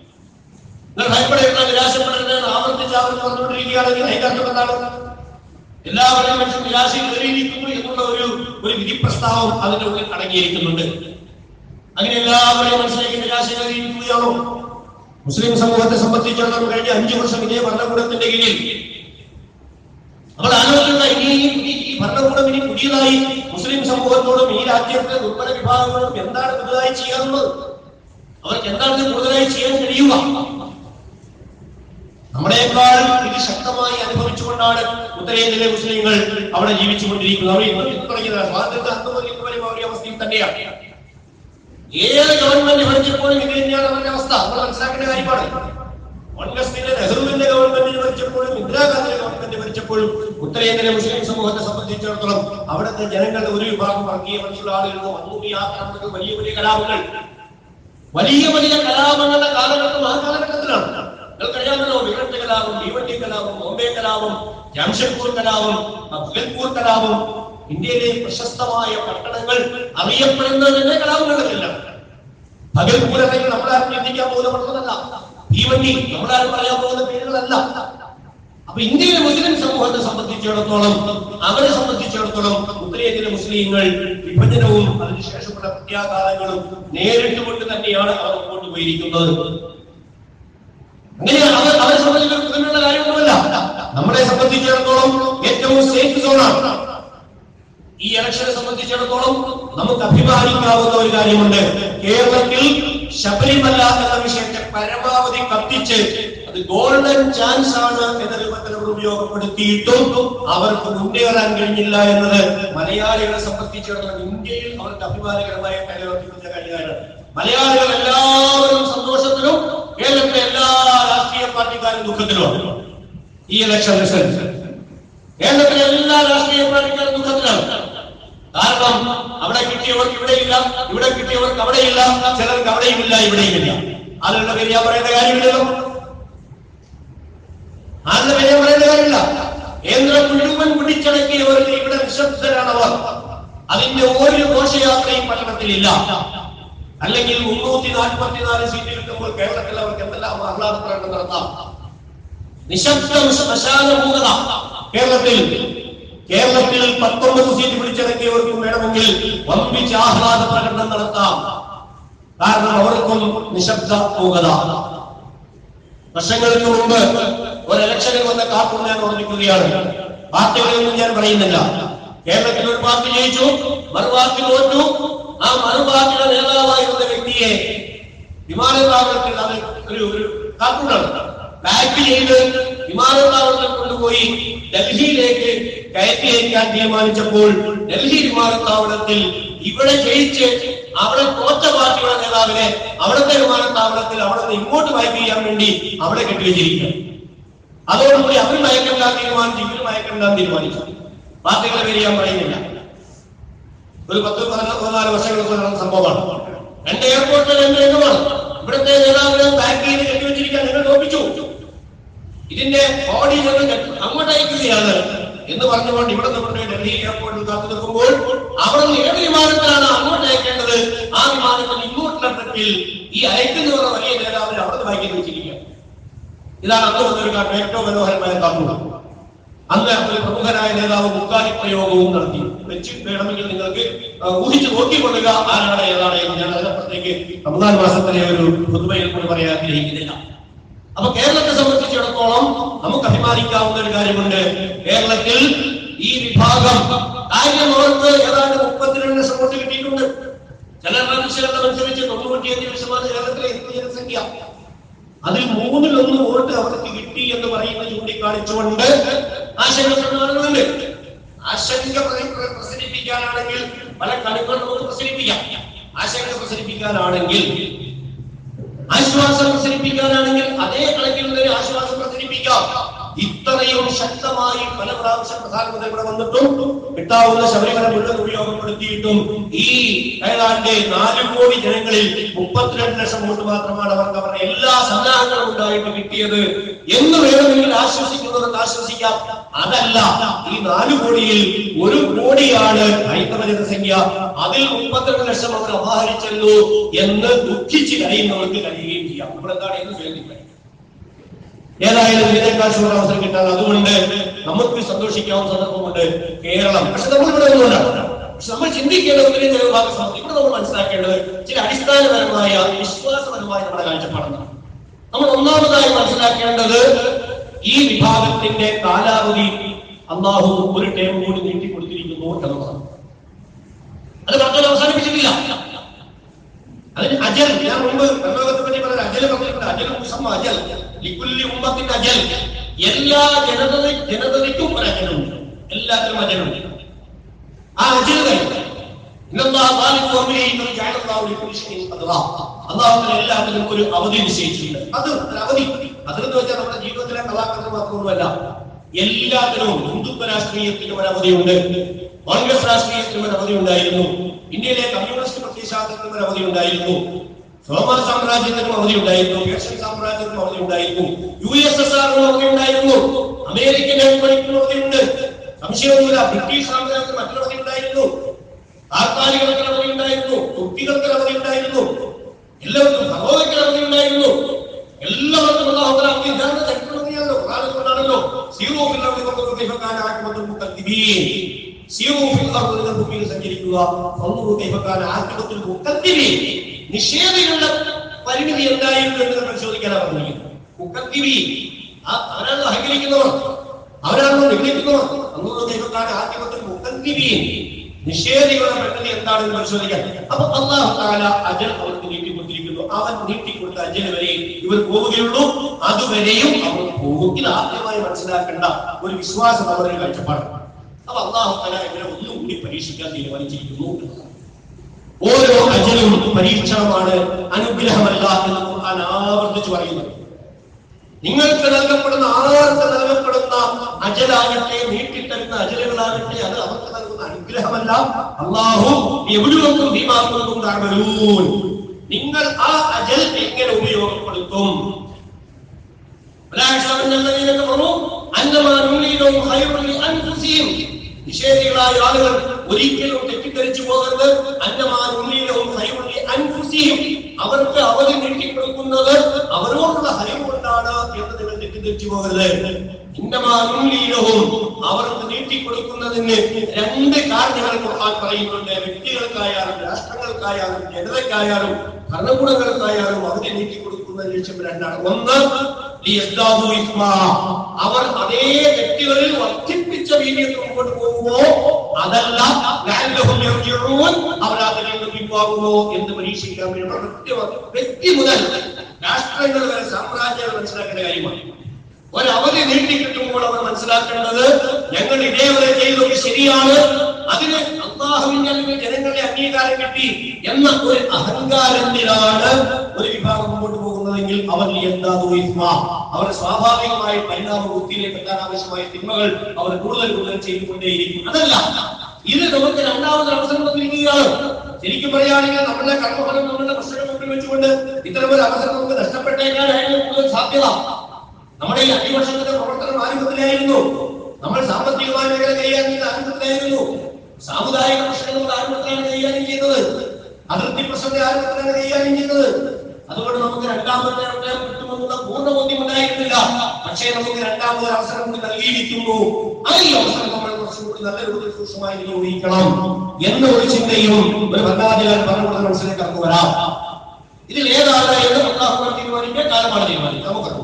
നിങ്ങൾ ഭയപ്പെടരുത് നിരാശപ്പെടരുത് എന്ന് ആവർത്തിച്ച് ആവർത്തിച്ച് പറഞ്ഞുകൊണ്ടിരിക്കുകയാണെങ്കിൽ അതിന്റെ അർത്ഥം എന്താണ് എല്ലാവരും മനുഷ്യൻ നിരാശയിൽ കയറിയിരിക്കുന്നു എന്നുള്ള ഒരു ഒരു വിധി പ്രസ്താവം അതിന്റെ ഉള്ളിൽ അടങ്ങിയിരിക്കുന്നുണ്ട് അങ്ങനെ എല്ലാവരെയും മനസ്സിലേക്ക് നിരാശ കയറിയിരിക്കുകയാണോ മുസ്ലിം സമൂഹത്തെ സംബന്ധിച്ചിടത്തോളം കഴിഞ്ഞ അഞ്ചു വർഷം ഇതേ ഭരണകൂടത്തിന്റെ കീഴിൽ നമ്മൾ ആലോചിക്കുന്ന ഇനി ഈ ഈ ഭരണകൂടം ഇനി പുതിയതായി മുസ്ലിം സമൂഹത്തോടും ഈ രാജ്യത്തെ ദുർബല വിഭാഗങ്ങളോടും എന്താണ് പുതുതായി ചെയ്യാവുന്നത് അവർക്ക് എന്താണ് ഇത് കൂടുതലായി ചെയ്യാൻ കഴിയുക നമ്മളെക്കാൾ ഇത് ശക്തമായി അനുഭവിച്ചുകൊണ്ടാണ് ഉത്തരേന്ത്യയിലെ മുസ്ലിങ്ങൾ അവിടെ ജീവിച്ചുകൊണ്ടിരിക്കുന്നത് അവർ ഇന്ന് ഇന്ന് തുടങ്ങിയതാണ് സ്വാതന്ത്ര്യത്തെ അന്ന് മുതൽ ഇന്ന് വരെ അവരുടെ അവസ്ഥയിൽ തന്നെയാണ് ഏത് ഗവൺമെന്റ് ഭരിച്ചപ്പോഴും ഇത് തന്നെയാണ് അവരുടെ അവസ്ഥ നമ്മൾ മനസ്സിലാക്കേണ്ട കാര്യമാണ് കോൺഗ്രസിന്റെ നെഹ്റുവിന്റെ ഗവൺമെന്റ് ഭരിച്ചപ്പോഴും ഇന്ദിരാഗാന്ധിയുടെ ഗവൺമെന്റ് ഭരിച്ചപ്പോഴും ഉത്തരേന്ത്യയിലെ മുസ്ലിം സമൂഹത്തെ സംബന്ധിച്ചിടത്തോളം അവിടുത്തെ ജനങ്ങളുടെ ഒരു വിഭാഗം വർഗീയ മനസ്സുള്ള ആളുകൾ വന്നു യാത്ര വലിയ വലിയ കലാപങ്ങൾ വലിയ വലിയ കലാപങ്ങളുടെ കാലഘട്ടം ആ കാലഘട്ടത്തിലാണ് നിങ്ങൾക്കറിയാമല്ലോ വികട കലാപം ഭീവണ്ടി കലാപം ബോംബെ കലാപം ജാംഷഡ്പൂർ കലാപം ഭഗൽപൂർ കലാപം ഇന്ത്യയിലെ പ്രശസ്തമായ പട്ടണങ്ങൾ അറിയപ്പെടുന്നത് തന്നെ കലാപങ്ങളിലെല്ലാം ഭഗൽപൂർ അല്ലെങ്കിൽ നമ്മളാരും ചിന്തിക്കാൻ പോകുന്ന പട്ടണമല്ല ഭീവണ്ടി നമ്മളാരും പറയാൻ പോകുന്ന പേരുകളല്ല അപ്പൊ ഇന്ത്യയിലെ മുസ്ലിം സമൂഹത്തെ സംബന്ധിച്ചിടത്തോളം അവരെ സംബന്ധിച്ചിടത്തോളം ഉത്തരേന്ത്യയിലെ മുസ്ലിങ്ങൾ വിഭജനവും അതിനുശേഷമുള്ള പ്രത്യാഘാതങ്ങളും നേരിട്ട് കൊണ്ട് തന്നെയാണ് അവർ മുമ്പോട്ട് പോയിരിക്കുന്നത് അങ്ങനെയാണ് അവർ അവരെ സംബന്ധിച്ചിടത്തോളം കാര്യമൊന്നുമല്ല നമ്മളെ സംബന്ധിച്ചിടത്തോളം ഏറ്റവും സേഫ് സോണാണ് ഈ ഇലക്ഷനെ സംബന്ധിച്ചിടത്തോളം നമുക്ക് അഭിമാനിക്കാവുന്ന ഒരു കാര്യമുണ്ട് കേരളത്തിൽ ശബരിമല എന്ന വിഷയത്തെ പരമാവധി കത്തിച്ച് അത് ഗോൾഡൻ ചാൻസ് ആണ് എന്ന രൂപത്തിൽ അവർ ഉപയോഗപ്പെടുത്തിയിട്ടും അവർക്ക് മുന്നേറാൻ കഴിഞ്ഞില്ല എന്നത് മലയാളികളെ സംബന്ധിച്ചിടത്തോളം ഇന്ത്യയിൽ അവർക്ക് അഭിമാനകരമായ കാര്യവർത്തിക്കുന്ന കാര്യമാണ് മലയാളികൾ എല്ലാവരും സന്തോഷത്തിലും കേരളത്തിലെ എല്ലാ രാഷ്ട്രീയ പാർട്ടിക്കാരും ദുഃഖത്തിലുമാണ് ഈ ഇലക്ഷൻ റിസൾട്ട് കേരളത്തിലെ എല്ലാ രാഷ്ട്രീയ പാർട്ടിക്കാരും ദുഃഖത്തിലാണ് കാരണം അവിടെ കിട്ടിയവർക്ക് ഇവിടെയില്ല ഇവിടെ കിട്ടിയവർക്ക് അവിടെയില്ല ചിലർക്ക് അവിടെയുമില്ല ഇവിടെയുമില്ല ആളുകളുടെ പേര് ഞാൻ പറയുന്ന കാര്യമില്ലല്ലോ ആളുടെ പേര് ഞാൻ പറയുന്ന കാര്യമില്ല കേന്ദ്രം മുഴുവൻ പിടിച്ചടക്കിയവർക്ക് ഇവിടെ നിശബ്ദരാണവർ അതിന്റെ ഒരു ഘോഷയാത്രയും പട്ടണത്തിലില്ല അല്ലെങ്കിൽ മുന്നൂറ്റി നാൽപ്പത്തിനാല് സീറ്റ് കിട്ടുമ്പോൾ കേരളത്തിൽ അവർക്ക് എന്തെല്ലാം ആഹ്ലാദപ്രകടനം നടത്താം നിശബ്ദം ശ്മശാനഭൂതത കേരളത്തിൽ കേരളത്തിൽ പത്തൊമ്പത് സീറ്റ് പിടിച്ചടക്കിയവർക്കും വേണമെങ്കിൽ വമ്പിച്ച ആഹ്ലാദ പ്രകടനം നടത്താം കാരണം അവർക്കും നിശബ്ദ മൂകത വർഷങ്ങൾക്ക് മുമ്പ് ഒരു ഇലക്ഷനിൽ വന്ന കാർട്ടൂൺ ഞാൻ ഓർമ്മിക്കുകയാണ് പാർട്ടികളൊന്നും ഞാൻ പറയുന്നില്ല കേരളത്തിൽ ഒരു പാർട്ടി ജയിച്ചു മറുപാർട്ടി തോറ്റു ആ മറുപാർട്ടിയുടെ നേതാവായിരുന്ന വ്യക്തിയെ വിമാനത്താവളത്തിൽ അത് ഒരു ഒരു കാർട്ടൂണാണ് പാക്ക് ചെയ്ത് വിമാനത്താവളത്തിൽ കൊണ്ടുപോയി ഡൽഹിയിലേക്ക് കയറ്റി അയക്കാൻ തീരുമാനിച്ചപ്പോൾ ഡൽഹി വിമാനത്താവളത്തിൽ ഇവിടെ ജയിച്ച് അവിടെ തോറ്റ പാർട്ടിയുടെ നേതാവിനെ അവിടുത്തെ വിമാനത്താവളത്തിൽ അവിടെ നിന്ന് ഇങ്ങോട്ട് പാക്ക് ചെയ്യാൻ വേണ്ടി അവിടെ കെട്ടിവെച്ചിരിക്കുക അതോടുകൂടി അവർ മയക്കെല്ലാം തീരുമാനിച്ചു ഇവർ മയക്കെല്ലാം തീരുമാനിച്ചു പാർട്ടികളെ പേര് ഞാൻ പറയുന്നില്ല ഒരു പത്ത് പതിനാല് പതിനാല് വർഷങ്ങൾക്ക് നടന്ന സംഭവമാണ് രണ്ട് എയർപോർട്ടിൽ രണ്ട് രംഗമാണ് ഇവിടുത്തെ നേതാവിനെ പാക്ക് ചെയ്ത് കെട്ടിവെച്ചിരിക്കാൻ നിങ്ങൾ തോപ്പിച്ചു ഇതിന്റെ ബോഡി ഞങ്ങൾ കെട്ടി- അങ്ങോട്ട് അയക്കുകയാണ് എന്ന് പറഞ്ഞുകൊണ്ട് ഇവിടെ നിന്ന് കൊണ്ടുപോയി ഡൽഹി എയർപോർട്ടിൽ കാത്തു നിൽക്കുമ്പോൾ അവിടെ നിന്ന് ഏത് വിമാനത്തിലാണ് അങ്ങോട്ട് അയക്കേണ്ടത് ആ വിമാനത്തിൽ ഇങ്ങോട്ടുള്ള ട്രിപ്പിൽ ഈ അയക്കുന്നവരുടെ വലിയ നേതാവിനെ അവിടെ നിന്ന് പാക്ക് വെച്ചിരിക്കുക ഇതാണ് അന്ന് വന്നൊരു കാര്യം ഏറ്റവും മനോഹരമായ കാർട്ടൂൺ അന്ന് ഒരു പ്രമുഖനായ നേതാവ് മുക്കാലി പ്രയോഗവും നടത്തി വെച്ച് വേണമെങ്കിൽ നിങ്ങൾക്ക് ആ, ഊഹിച്ച് നോക്കിക്കൊള്ളുക ആരാണ് ഏതാണ് എന്ന് ഞാൻ അതിനപ്പുറത്തേക്ക് റമദാൻ മാസത്തിലെ ഒരു പൊതുവയിൽ കൂടി പറയാൻ ആഗ്രഹിക്കുന്നില്ല അപ്പൊ കേരളത്തെ സംബന്ധിച്ചിടത്തോളം നമുക്ക് അഭിമാനിക്കാവുന്ന ഒരു കാര്യമുണ്ട് കേരളത്തിൽ ഈ വിഭാഗം കാര്യം അവർക്ക് ഏതാണ്ട് മുപ്പത്തിരണ്ട് ലക്ഷം വോട്ട് കിട്ടിയിട്ടുണ്ട് ജനറൽ വിശകലനം അനുസരിച്ച് തൊണ്ണൂറ്റിയഞ്ച് ലക്ഷമാണ് കേരളത്തിലെ ഹിന്ദു ജനസംഖ്യ അതിൽ മൂന്നിലൊന്ന് വോട്ട് അവർക്ക് കിട്ടി എന്ന് പറയുന്നത് ചൂണ്ടിക്കാണിച്ചുകൊണ്ട് ആശങ്കപ്പെടുന്ന ആളുകളുണ്ട് ആശങ്ക പ്ര- പ്ര- പ്രസരിപ്പിക്കാനാണെങ്കിൽ പല കണക്കുകൾ നമുക്ക് പ്രസരിപ്പിക്കാം ആശങ്ക പ്രസരിപ്പിക്കാനാണെങ്കിൽ ആശ്വാസം പ്രസരിപ്പിക്കാനാണെങ്കിൽ അതേ കണക്കിൽ ഒരു ആശ്വാസം പ്രസരിപ്പിക്കാം ഇത്രയും ശക്തമായി പല പ്രാവശ്യം പ്രധാനമന്ത്രി ഇവിടെ വന്നിട്ടും കിട്ടാവുന്ന ശബരിമല മുഴുവൻ ഉപയോഗപ്പെടുത്തിയിട്ടും ഈ ഏതാണ്ട് നാല് കോടി ജനങ്ങളിൽ മുപ്പത്തിരണ്ട് ലക്ഷം വോട്ട് മാത്രമാണ് അവർക്ക് അവരുടെ എല്ലാ സന്നാഹങ്ങളും ഉണ്ടായിട്ട് കിട്ടിയത് എന്ന് വേണമെങ്കിൽ ആശ്വസിക്കുന്നവർക്ക് ആശ്വസിക്കാം അതല്ല ഈ നാല് കോടിയിൽ ഒരു കോടിയാണ് ഹൈന്ദവ ജനസംഖ്യ അതിൽ മുപ്പത്തിരണ്ട് ലക്ഷം അവർ അപഹരിച്ചല്ലോ എന്ന് ദുഃഖിച്ച് കഴിയുന്നവർക്ക് കഴിയുകയും ചെയ്യാം നമ്മൾ എന്താണ് എന്ന് ചിന്തിക്കുക ഏതായാലും ഇതിനേക്കാൾ ശുഭ അവസരം കിട്ടാൻ അതുകൊണ്ട് നമുക്ക് സന്തോഷിക്കാവുന്ന സന്ദർഭമുണ്ട് കേരളം പക്ഷെ നമ്മൾ ഇവിടെ ഒന്നുമല്ല പക്ഷെ നമ്മൾ ചിന്തിക്കേണ്ട ഒന്നിനെ ചില ഭാഗം സമയത്ത് ഇവിടെ നമ്മൾ മനസ്സിലാക്കേണ്ടത് ചില അടിസ്ഥാനപരമായ വിശ്വാസപരമായ നമ്മുടെ കാഴ്ചപ്പാടാണ് നമ്മൾ ഒന്നാമതായി മനസ്സിലാക്കേണ്ടത് ഈ വിഭാഗത്തിന്റെ കാലാവധി അള്ളാഹു ഒരു ടൈം കൂടി നീട്ടി കൊടുത്തിരിക്കുന്നു എന്നതാണ് അത് പറഞ്ഞാൽ അവസാനിപ്പിച്ചിട്ടില്ല അതിന് അജൽ ഞാൻ മുമ്പ് പ്രലോകത്തെ പറ്റി പറഞ്ഞ അജൽ പറഞ്ഞിട്ടുണ്ട് അജൽ മുസമ്മ അജൽ ലിക്കുല്ലി ഉമ്മത്തിന്റെ അജൽ എല്ലാ ജനത ജനതയ്ക്കും ഒരു അജലുണ്ട് എല്ലാത്തിനും അജലുണ്ട് ആ അജൽ കഴിഞ്ഞു അള്ളാഹുവിന് എല്ലാത്തിനും ഒരു അവധി നിശ്ചയിച്ചിട്ടുണ്ട് അത് ഒരു അവധി അതെന്ന് വെച്ചാൽ നമ്മുടെ ജീവിതത്തിലെ കഥാകൃത്ത് മാത്രമൊന്നുമല്ല എല്ലാത്തിനും ഹിന്ദുത്വ രാഷ്ട്രീയത്തിനും ഒരു അവധിയുണ്ട് കോൺഗ്രസ് രാഷ്ട്രീയത്തിനും ഒരു അവധി ഉണ്ടായിരുന്നു ഇന്ത്യയിലെ കമ്മ്യൂണിസ്റ്റ് പ്രത്യയശാസ്ത്രത്തിനും ഒരു അവധി ഉണ്ടായിരുന്നു റോമൻ സാമ്രാജ്യത്തിനും അവധി ഉണ്ടായിരുന്നു പേർഷ്യൻ സാമ്രാജ്യത്തിനും അവധി ഉണ്ടായിരുന്നു യു എസ് എസ് ആറിനും അവധി ഉണ്ടായിരുന്നു അമേരിക്കൻ ഗവൺമെന്റിനും അവധിയുണ്ട് സംശയമൊന്നുമില്ല ബ്രിട്ടീഷ് സാമ്രാജ്യത്തിന് മറ്റൊരു അവധി ഉണ്ടായിരുന്നു താൽക്കാലികൾക്ക് അവധി ഉണ്ടായിരുന്നു തുർക്കികൾക്ക് അവധി ഉണ്ടായിരുന്നു എല്ലാവർക്കും ഭഗവതയ്ക്ക് അവധി ഉണ്ടായിരുന്നു എല്ലാവർക്കും ഉള്ള അവധി അവധി ഇതാണ് ചരിത്രമതിയാണല്ലോ ഖുർആനിൽ കൊണ്ടാണല്ലോ സീറോ ഫിൽ അർദി ഫൻദുറു കൈഫ കാന ആഖിബത്തുൽ മുക്കദ്ദിബീൻ സീറോ ഫിൽ അർദി നിങ്ങൾ ഭൂമിയിൽ സഞ്ചരിക്കുക ഫൻദുറു കൈഫ കാന ആഖിബത്തുൽ മുക്കദ്ദിബീൻ നിഷേധികളുടെ പരിമിതി എന്തായിരുന്നു എന്ന് പരിശോധിക്കാനാണ് പറഞ്ഞിരിക്കുന്നത് മുക്കദ്ദിബീൻ ആ അവരാണല്ലോ അഹങ്കരിക്കുന്നവർ അവരാണല്ലോ നിഗ്രഹിക്കുന്നവർ ഫൻദുറു കൈഫ കാന ആഖിബത്തുൽ മുക്കദ്ദിബീൻ നിഷേധികളുടെ പരിമിതി എന്താണെന്ന് പരിശോധിക്കാൻ അപ്പൊ അള്ളാഹു താല അജൽ അവർക്ക് നീട്ടിക്കൊണ്ടിരിക്കുന്നു അവൻ നീട്ടിക്കൊടുത്ത അജൽ വരെ ഇവർ പോവുകയുള്ളൂ അതുവരെയും അവർ പോകും ഇത് ആദ്യമായി മനസ്സിലാക്കേണ്ട ഒരു വിശ്വാസം അവരുടെ കാഴ്ചപ്പാടാണ് അപ്പൊ അള്ളാഹു താല ഇവരെ ഒന്നും കൂടി പരീക്ഷിക്കാൻ തീരുമാനിച്ചിരിക്കുന്നു എന്നതാണ്. ഓരോ അജലും പരീക്ഷണമാണ് അനുഗ്രഹമല്ല എന്ന് ഖുർആൻ ആവർത്തിച്ച് പറയുന്നത് നിങ്ങൾക്ക് നൽകപ്പെടുന്ന ആർക്ക് നൽകപ്പെടുന്ന അജലാകട്ടെ നീട്ടിത്തരുന്ന അജലുകളാകട്ടെ അത് അവർക്ക് നൽകുന്ന അനുഗ്രഹമല്ല അള്ളാഹു എവിടെയൊന്നും ഭീമാക്കൊന്നും കാണൂൻ നിങ്ങൾ ആ അജൽ എങ്ങനെ ഉപയോഗപ്പെടുത്തും ഒരാഴ്ച പറഞ്ഞു അന്നമാനുള്ളിലും അൻഫുസിയും നിഷേധികളായ ആളുകൾ ഒരിക്കലും തെറ്റിദ്ധരിച്ചു പോകരുത് അന്നമാനുള്ളിലും അൻഫുസിയും അവർക്ക് അവധി നീട്ടിക്കൊടുക്കുന്നത് അവരോടുള്ള ഹരിവ് കൊണ്ടാണ് എന്ന് നിങ്ങൾ തെറ്റിദ്ധരിച്ചു പോകരുത് ഇന്നമാനുള്ളിയിലവും അവർക്ക് നീട്ടിക്കൊടുക്കുന്നതിന് രണ്ട് കാരണങ്ങൾ ഖുർആൻ പറയുന്നുണ്ട് വ്യക്തികൾക്കായാലും രാഷ്ട്രങ്ങൾക്കായാലും ജനതയ്ക്കായാലും ഭരണകൂടങ്ങൾക്കായാലും അവധി നീട്ടിക്കൊടുക്കുന്ന ലക്ഷ്യം രണ്ടാണ് ഒന്ന് ലിയസ്ദാദു ഇസ്മാ. അവർ അതേ വ്യക്തികളിൽ വർദ്ധിപ്പിച്ച വീര്യം മുമ്പോട്ട് പോകുമോ അതല്ല ലഅല്ലഹും യർജിഊൻ. അവർ അതിൽ നിന്ന് പിൻവാങ്ങുമോ എന്ന് പരീക്ഷിക്കാൻ വേണ്ടി കൃത്യമായി വ്യക്തി മുതൽ രാഷ്ട്രങ്ങൾ വരെ സാമ്രാജ്യങ്ങൾ മനസ്സിലാക്കേണ്ട കാര്യമാണ് ഒരവധി നീട്ടി കിട്ടുമ്പോൾ അവർ മനസ്സിലാക്കേണ്ടത് ഞങ്ങൾ ഇതേവരെ ചെയ്തത് ശരിയാണ് അതിന് അള്ളാഹുവിന്റെ അല്ലെങ്കിൽ ജനങ്ങളുടെ അംഗീകാരം കിട്ടി എന്ന ഒരു അഹങ്കാരത്തിലാണ് ഒരു വിഭാഗം മുമ്പോട്ട് പോകുന്നതെങ്കിൽ അവർ എന്താ അവർ സ്വാഭാവികമായി പരിണാമ ബുദ്ധിയിലേക്ക് എത്താൻ ആവശ്യമായ തിന്മകൾ അവർ കൂടുതൽ കൂടുതൽ ചെയ്തുകൊണ്ടേയിരിക്കും അതല്ല ഇത് നമുക്ക് രണ്ടാമത് അവസരം വന്നിരിക്കുകയാണ് ശരിക്കും പറയുകയാണെങ്കിൽ നമ്മളുടെ കർമ്മഫലം നമ്മളുടെ പ്രശ്നങ്ങൾ മുമ്പിൽ വെച്ചുകൊണ്ട് ഇത്തരം ഒരു അവസരം നമുക്ക് നഷ്ടപ്പെട്ടേക്കാനായിരുന്നു കൂടുതൽ സാധ്യത നമ്മുടെ ഈ അഞ്ചു വർഷത്തിന്റെ പ്രവർത്തനം ആരംഭത്തിലായിരുന്നു നമ്മൾ സാമ്പത്തികമായ മേഖല കൈകാര്യം ചെയ്ത ആരംഭത്തിലായിരുന്നു സാമുദായിക പ്രശ്നങ്ങൾ നമ്മൾ ആരംഭത്തിലാണ് കൈകാര്യം ചെയ്തത് അതിർത്തി പ്രശ്നത്തെ ആരംഭത്തിലാണ് കൈകാര്യം ചെയ്തത് അതുകൊണ്ട് നമുക്ക് രണ്ടാമത്തെ അവസരം കിട്ടുമെന്നുള്ള പൂർണ്ണ ബോധ്യം ഉണ്ടായിരുന്നില്ല പക്ഷേ നമുക്ക് രണ്ടാമത് അവസരം കൂടി നൽകിയിരിക്കുന്നു ആ ഈ അവസരം നമ്മൾ കുറച്ചും കൂടി നല്ല രൂപത്തിൽ സൂക്ഷ്മമായി വിനിയോഗിക്കണം എന്ന ഒരു ചിന്തയും ഒരു ഭരണാധികാരി പറഞ്ഞുകൊണ്ട് മനസ്സിലേക്ക് കടന്നു വരാം ഇതിൽ ഏതാണ് എന്ന് അള്ളാഹു തീരുമാനിക്കുക കാലമാണ് തീരുമാനിക്കുക നമുക്കറിയാം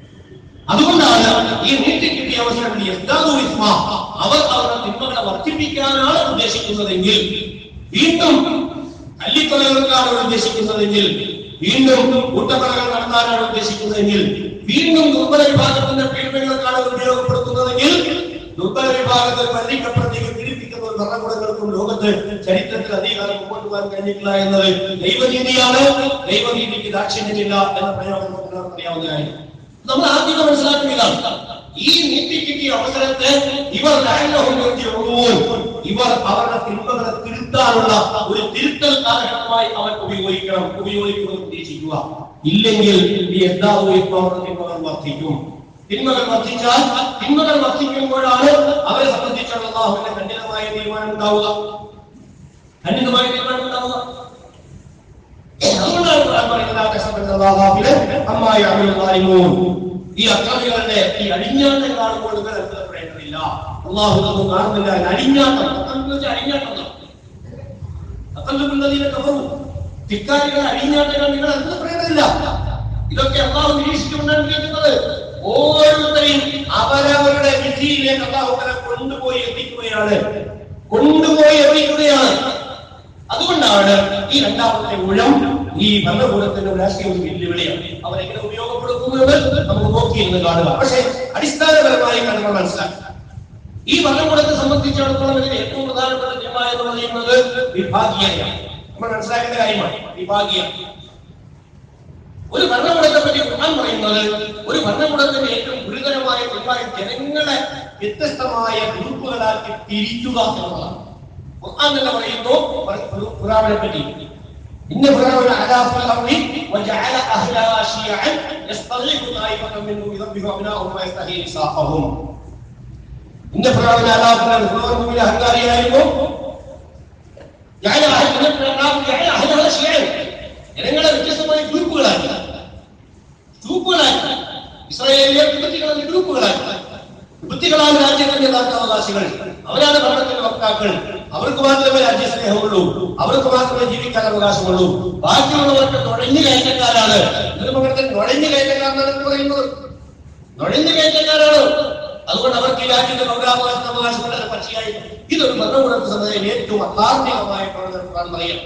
അതുകൊണ്ടാണ് ഈ നീട്ടി കിട്ടിയ അവസരം യസ്ദാദു ഇസ്മ. അവർ അവരുടെ തിന്മകളെ വർദ്ധിപ്പിക്കാനാണ് ഉദ്ദേശിക്കുന്നതെങ്കിൽ വീണ്ടും തല്ലിക്കൊലകൾക്കാണ് അവർ ഉദ്ദേശിക്കുന്നതെങ്കിൽ വീണ്ടും കൂട്ടക്കൊലകൾ നടത്താനാണ് ഉദ്ദേശിക്കുന്നതെങ്കിൽ വീണ്ടും ദുർബല വിഭാഗത്തിന്റെ പീഡനങ്ങൾക്കാണ് അവർ ഉപയോഗപ്പെടുത്തുന്നതെങ്കിൽ ദുർബല വിഭാഗത്തിൽ മരിക്കപ്പെടുത്തേക്ക് പീഡിപ്പിക്കുന്ന ഒരു ഭരണകൂടങ്ങൾക്കും ലോകത്ത് ചരിത്രത്തിൽ അധികാരം മുമ്പോട്ട് പോകാൻ കഴിഞ്ഞിട്ടില്ല എന്നത് ദൈവനീതിയാണ് ദൈവനീതിക്ക് ദാക്ഷിണ്യമില്ല എന്ന പ്രയോഗം നമുക്ക് അറിയാവുന്ന കാര്യം നമ്മൾ ആദ്യം മനസ്സിലാക്കുകയാണ് ഈ നീട്ടി കിട്ടിയ അവസരത്തെ ഇവർ ലഅല്ലഹും യർജിഊൻ. ഇവർ അവരുടെ തിന്മകളെ തിരുത്താനുള്ള ഒരു തിരുത്തൽ കാലഘട്ടമായി അവർ ഉപയോഗിക്കണം ഉപയോഗിക്കുമെന്ന് ഉദ്ദേശിക്കുക ഇല്ലെങ്കിൽ ഈ എന്താവും ഇപ്പോൾ അവരുടെ തിന്മകൾ വർദ്ധിക്കും തിന്മകൾ വർദ്ധിച്ചാൽ തിന്മകൾ വർദ്ധിക്കുമ്പോഴാണ് അവരെ സംബന്ധിച്ചുള്ള അള്ളാഹുവിന്റെ ഖണ്ഡിതമായ തീരുമാനം ഉണ്ടാവുക ഖണ്ഡിതമായ തീരുമാനം ഉണ്ടാവുക അതുകൊണ്ടാണ് ഖുർആൻ പറയുന്നത് "ലാ തഹ്സബന്ന അല്ലാഹ ഗാഫിലൻ അമ്മാ യഅമലു ളാലിമൂൻ." ഈ അക്രമികളുടെ ഈ അഴിഞ്ഞാട്ടം കാണുമ്പോൾ നിങ്ങൾ അത്ഭുതപ്പെടേണ്ടതില്ല അള്ളാഹു ഇതൊന്നും കാണുന്നില്ല ഇത് അഴിഞ്ഞാട്ടം അക്രമം എന്ന് വെച്ചാൽ അഴിഞ്ഞാട്ടം അക്കല്ലുള്ളതിനെ കവറു ധിക്കാരികളെ അഴിഞ്ഞാട്ടങ്ങൾ നിങ്ങൾ അത്ഭുതപ്പെടേണ്ടതില്ല ഇതൊക്കെ അള്ളാഹു നിരീക്ഷിച്ചുകൊണ്ടാണ് കേൾക്കുന്നത് ഓരോരുത്തരെയും അവരവരുടെ വിധ സ്ഥിതിയിലേക്ക് അള്ളാഹുക്കല കൊണ്ടുപോയി എത്തിക്കുകയാണ് കൊണ്ടുപോയി എത്തിക്കുകയാണ് അതുകൊണ്ടാണ് ഈ രണ്ടാമത്തെ ഊഴം ഈ ഭരണകൂടത്തിന്റെ രാഷ്ട്രീയ ഒരു വെല്ലുവിളിയാണ് അവരെങ്ങനെ ഉപയോഗപ്പെടുത്തുന്നത് നമുക്ക് നോക്കിയിരുന്ന് കാണുക പക്ഷേ അടിസ്ഥാനപരമായി നമ്മൾ മനസ്സിലാക്കുക ഈ ഭരണകൂടത്തെ സംബന്ധിച്ചിടത്തോളം ഇതിൽ ഏറ്റവും പ്രധാനപ്പെട്ട ജിമ്മ എന്ന് പറയുന്നത് വിഭാഗീയതയാണ് നമ്മൾ മനസ്സിലാക്കേണ്ട കാര്യമാണ് വിഭാഗീയത ഒരു ഭരണകൂടത്തെ പറ്റി ഖുർആൻ പറയുന്നത് ഒരു ഭരണകൂടത്തിന്റെ ഏറ്റവും ഗുരുതരമായ ജിമ്മായ ജനങ്ങളെ വ്യത്യസ്തമായ ഗ്രൂപ്പുകളാക്കി തിരിക്കുക എന്നുള്ളതാണ് ഖുർആൻ തന്നെ പറയുന്നു ഖുറാനെ പറ്റി إن فرعون علا في الأرض وجعل أهلها شيعا يستضعف طائفة منهم يذبح أبناءهم ويستحيي نساءهم إن فرعون علا في الأرض فرعون من അഹങ്കാരിയായിരുന്നു ജعل أهل جعل أهلها شيعا ജനങ്ങളെ വ്യത്യസ്തമായ ഗ്രൂപ്പുകളാക്കി ഗ്രൂപ്പുകളാക്കി ഇസ്രായേലിലെ വിപത്തികളെ ഗ്രൂപ്പുകളാക്കി വിപത്തികളാണ് രാജ്യത്തിന്റെ യഥാർത്ഥ അവകാശികൾ അവരാണ് ഭരണത്തിന്റെ വക്താക്കൾ അവർക്ക് മാത്രമേ രാജ്യസ്നേഹമുള്ളൂ അവർക്ക് മാത്രമേ ജീവിക്കാൻ അവകാശമുള്ളൂ ബാക്കിയുള്ളവർക്ക് നുഴഞ്ഞു കയറ്റക്കാരാണ് ഇതിന് പകരത്തിൽ നുഴഞ്ഞു കയറ്റക്കാരനാണ് എന്ന് പറയുന്നത് നുഴഞ്ഞു കയറ്റക്കാരാണ് അതുകൊണ്ട് അവർക്ക് ഈ രാജ്യത്തിന്റെ പൗരാവകാശ അവകാശം വളരെ പച്ചയായി ഇതൊരു ഭരണകൂടത്തെ സമുദായം ഏറ്റവും അധാർമികമായ പ്രവർത്തനം പറയാം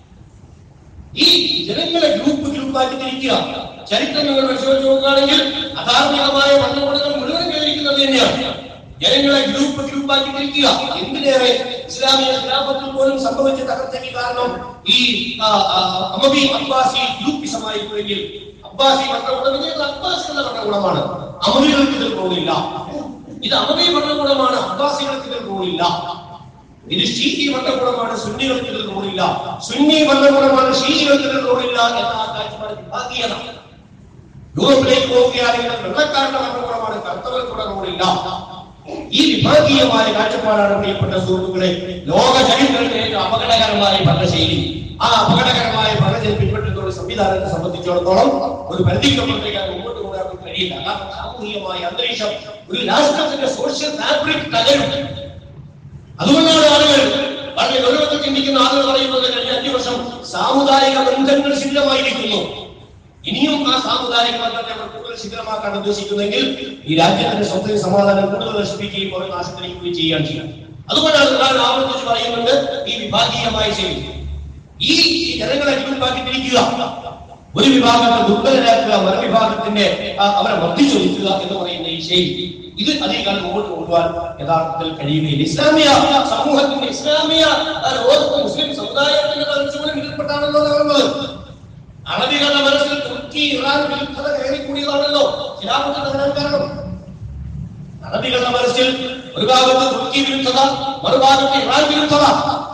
ഈ ജനങ്ങളെ ഗ്രൂപ്പ് ഗ്രൂപ്പാക്കി തിരിക്കുക ചരിത്രം നിങ്ങൾ പരിശോധിച്ച് നോക്കുകയാണെങ്കിൽ അധാർമികമായ ഭരണകൂടങ്ങൾ മുഴുവൻ കയറിക്കുന്നത് തന്നെയാണ് ജനങ്ങളെ ഗ്രൂപ്പ് ഗ്രൂപ്പാക്കി തിരിക്കുക എന്തിനേറെ ഇസ്ലാമിക ഖിലാഫത്തിൽ പോലും സംഭവിച്ച തകർച്ചയ്ക്ക് കാരണം ഈ ആ, ആ, അമബി അബ്ബാസി ഗ്രൂപ്പിസമായിരുന്നുവെങ്കിൽ അബ്ബാസി ഭരണകൂടം ഇത് അബ്ബാസികളുടെ ഭരണകൂടമാണ് അമബികൾക്ക് ഇതിൽ പോകുന്നില്ല ഇത് അമബി ഭരണകൂടമാണ് അബ്ബാസികൾക്ക് ഇതിൽ പോകുന്നില്ല ഇത് ഷീഹി ഭരണകൂടമാണ് സുന്നികൾക്ക് ഇതിൽ റോളില്ല സുന്നി ഭരണകൂടമാണ് ഷീഹികൾക്ക് ഇതിൽ റോളില്ല എന്ന ആ കാഴ്ചപ്പാട് വിഭാഗീയത യൂറോപ്പിലേക്ക് പോവുകയാണെങ്കിൽ വെള്ളക്കാരുടെ ഭരണകൂടമാണ് കർത്തവ്യക്കൂടെ റോളില്ല ഈ വിഭാഗീയമായ കാഴ്ചപ്പാടാണ് പ്രിയപ്പെട്ട സുഹൃത്തുക്കളെ ലോക ചരിത്രത്തിലെ ഏറ്റവും അപകടകരമായ ഭരണശൈലി ആ അപകടകരമായ ഭരണത്തിൽ പിൻപറ്റുന്ന ഒരു സംവിധാനത്തെ സംബന്ധിച്ചിടത്തോളം ഒരു പരിധിക്കപ്പുറത്തേക്ക് അത് മുമ്പോട്ട് കൊണ്ടുപോകാൻ കഴിയില്ല കാരണം സാമൂഹികമായ അന്തരീക്ഷം ഒരു രാഷ്ട്രത്തിന്റെ സോഷ്യൽ ഫാബ്രിക് തകരും അതുകൊണ്ടാണ് ആളുകൾ വളരെ ഗൗരവത്തിൽ ചിന്തിക്കുന്ന ആളുകൾ പറയുന്നത് കഴിഞ്ഞ അഞ്ചു വർഷം സാമുദായിക ബന്ധങ്ങൾ ശിഥിലമായിരിക്കുന്നു ഇനിയും ആ സാമുദായിക ബന്ധത്തെ അവർ കൂടുതൽ ശിഥിലമാക്കാൻ ഉദ്ദേശിക്കുന്നെങ്കിൽ ഈ രാജ്യത്തിന്റെ സ്വന്തം സമാധാനം കൂടുതൽ നശിപ്പിക്കുകയും കുറെ നാശത്തിരിക്കുകയും ചെയ്യാൻ ചെയ്യും അതുകൊണ്ടാണ് ഖുർആൻ ആവർത്തിച്ച് പറയുന്നത് ഈ വിഭാഗീയമായ ശൈലി ഈ ജനങ്ങളെ ഗ്രൂപ്പാക്കി തിരിക്കുക ഒരു വിഭാഗത്തെ ദുർബലരാക്കുക മറുവിഭാഗത്തിന്റെ ആ, അവരെ വർദ്ധിച്ചൊലിക്കുക എന്ന് പറയുന്ന ഈ ശൈലി ഇത് അധികം മുമ്പോട്ട് കൊണ്ടുപോകാൻ യഥാർത്ഥത്തിൽ കഴിയുകയില്ല ഇസ്ലാമിക സമൂഹത്തിന്റെ ഇസ്ലാമിക ആ, ലോകത്തെ മുസ്ലിം സമുദായത്തിന്റെ തലച്ചോറും ഇതിൽപ്പെട്ടാണല്ലോ പറയുന്നത് അറബികളുടെ മനസ്സിൽ തുർക്കി ഇറാൻ വിരുദ്ധത കയറിക്കൂടിയതാണല്ലോ ഖിലാഫത്ത് തകരാൻ കാരണം അറബികളുടെ മനസ്സിൽ ഒരു ഭാഗത്ത് തുർക്കി വിരുദ്ധത മറുഭാഗത്ത് ഇറാൻ വിരുദ്ധത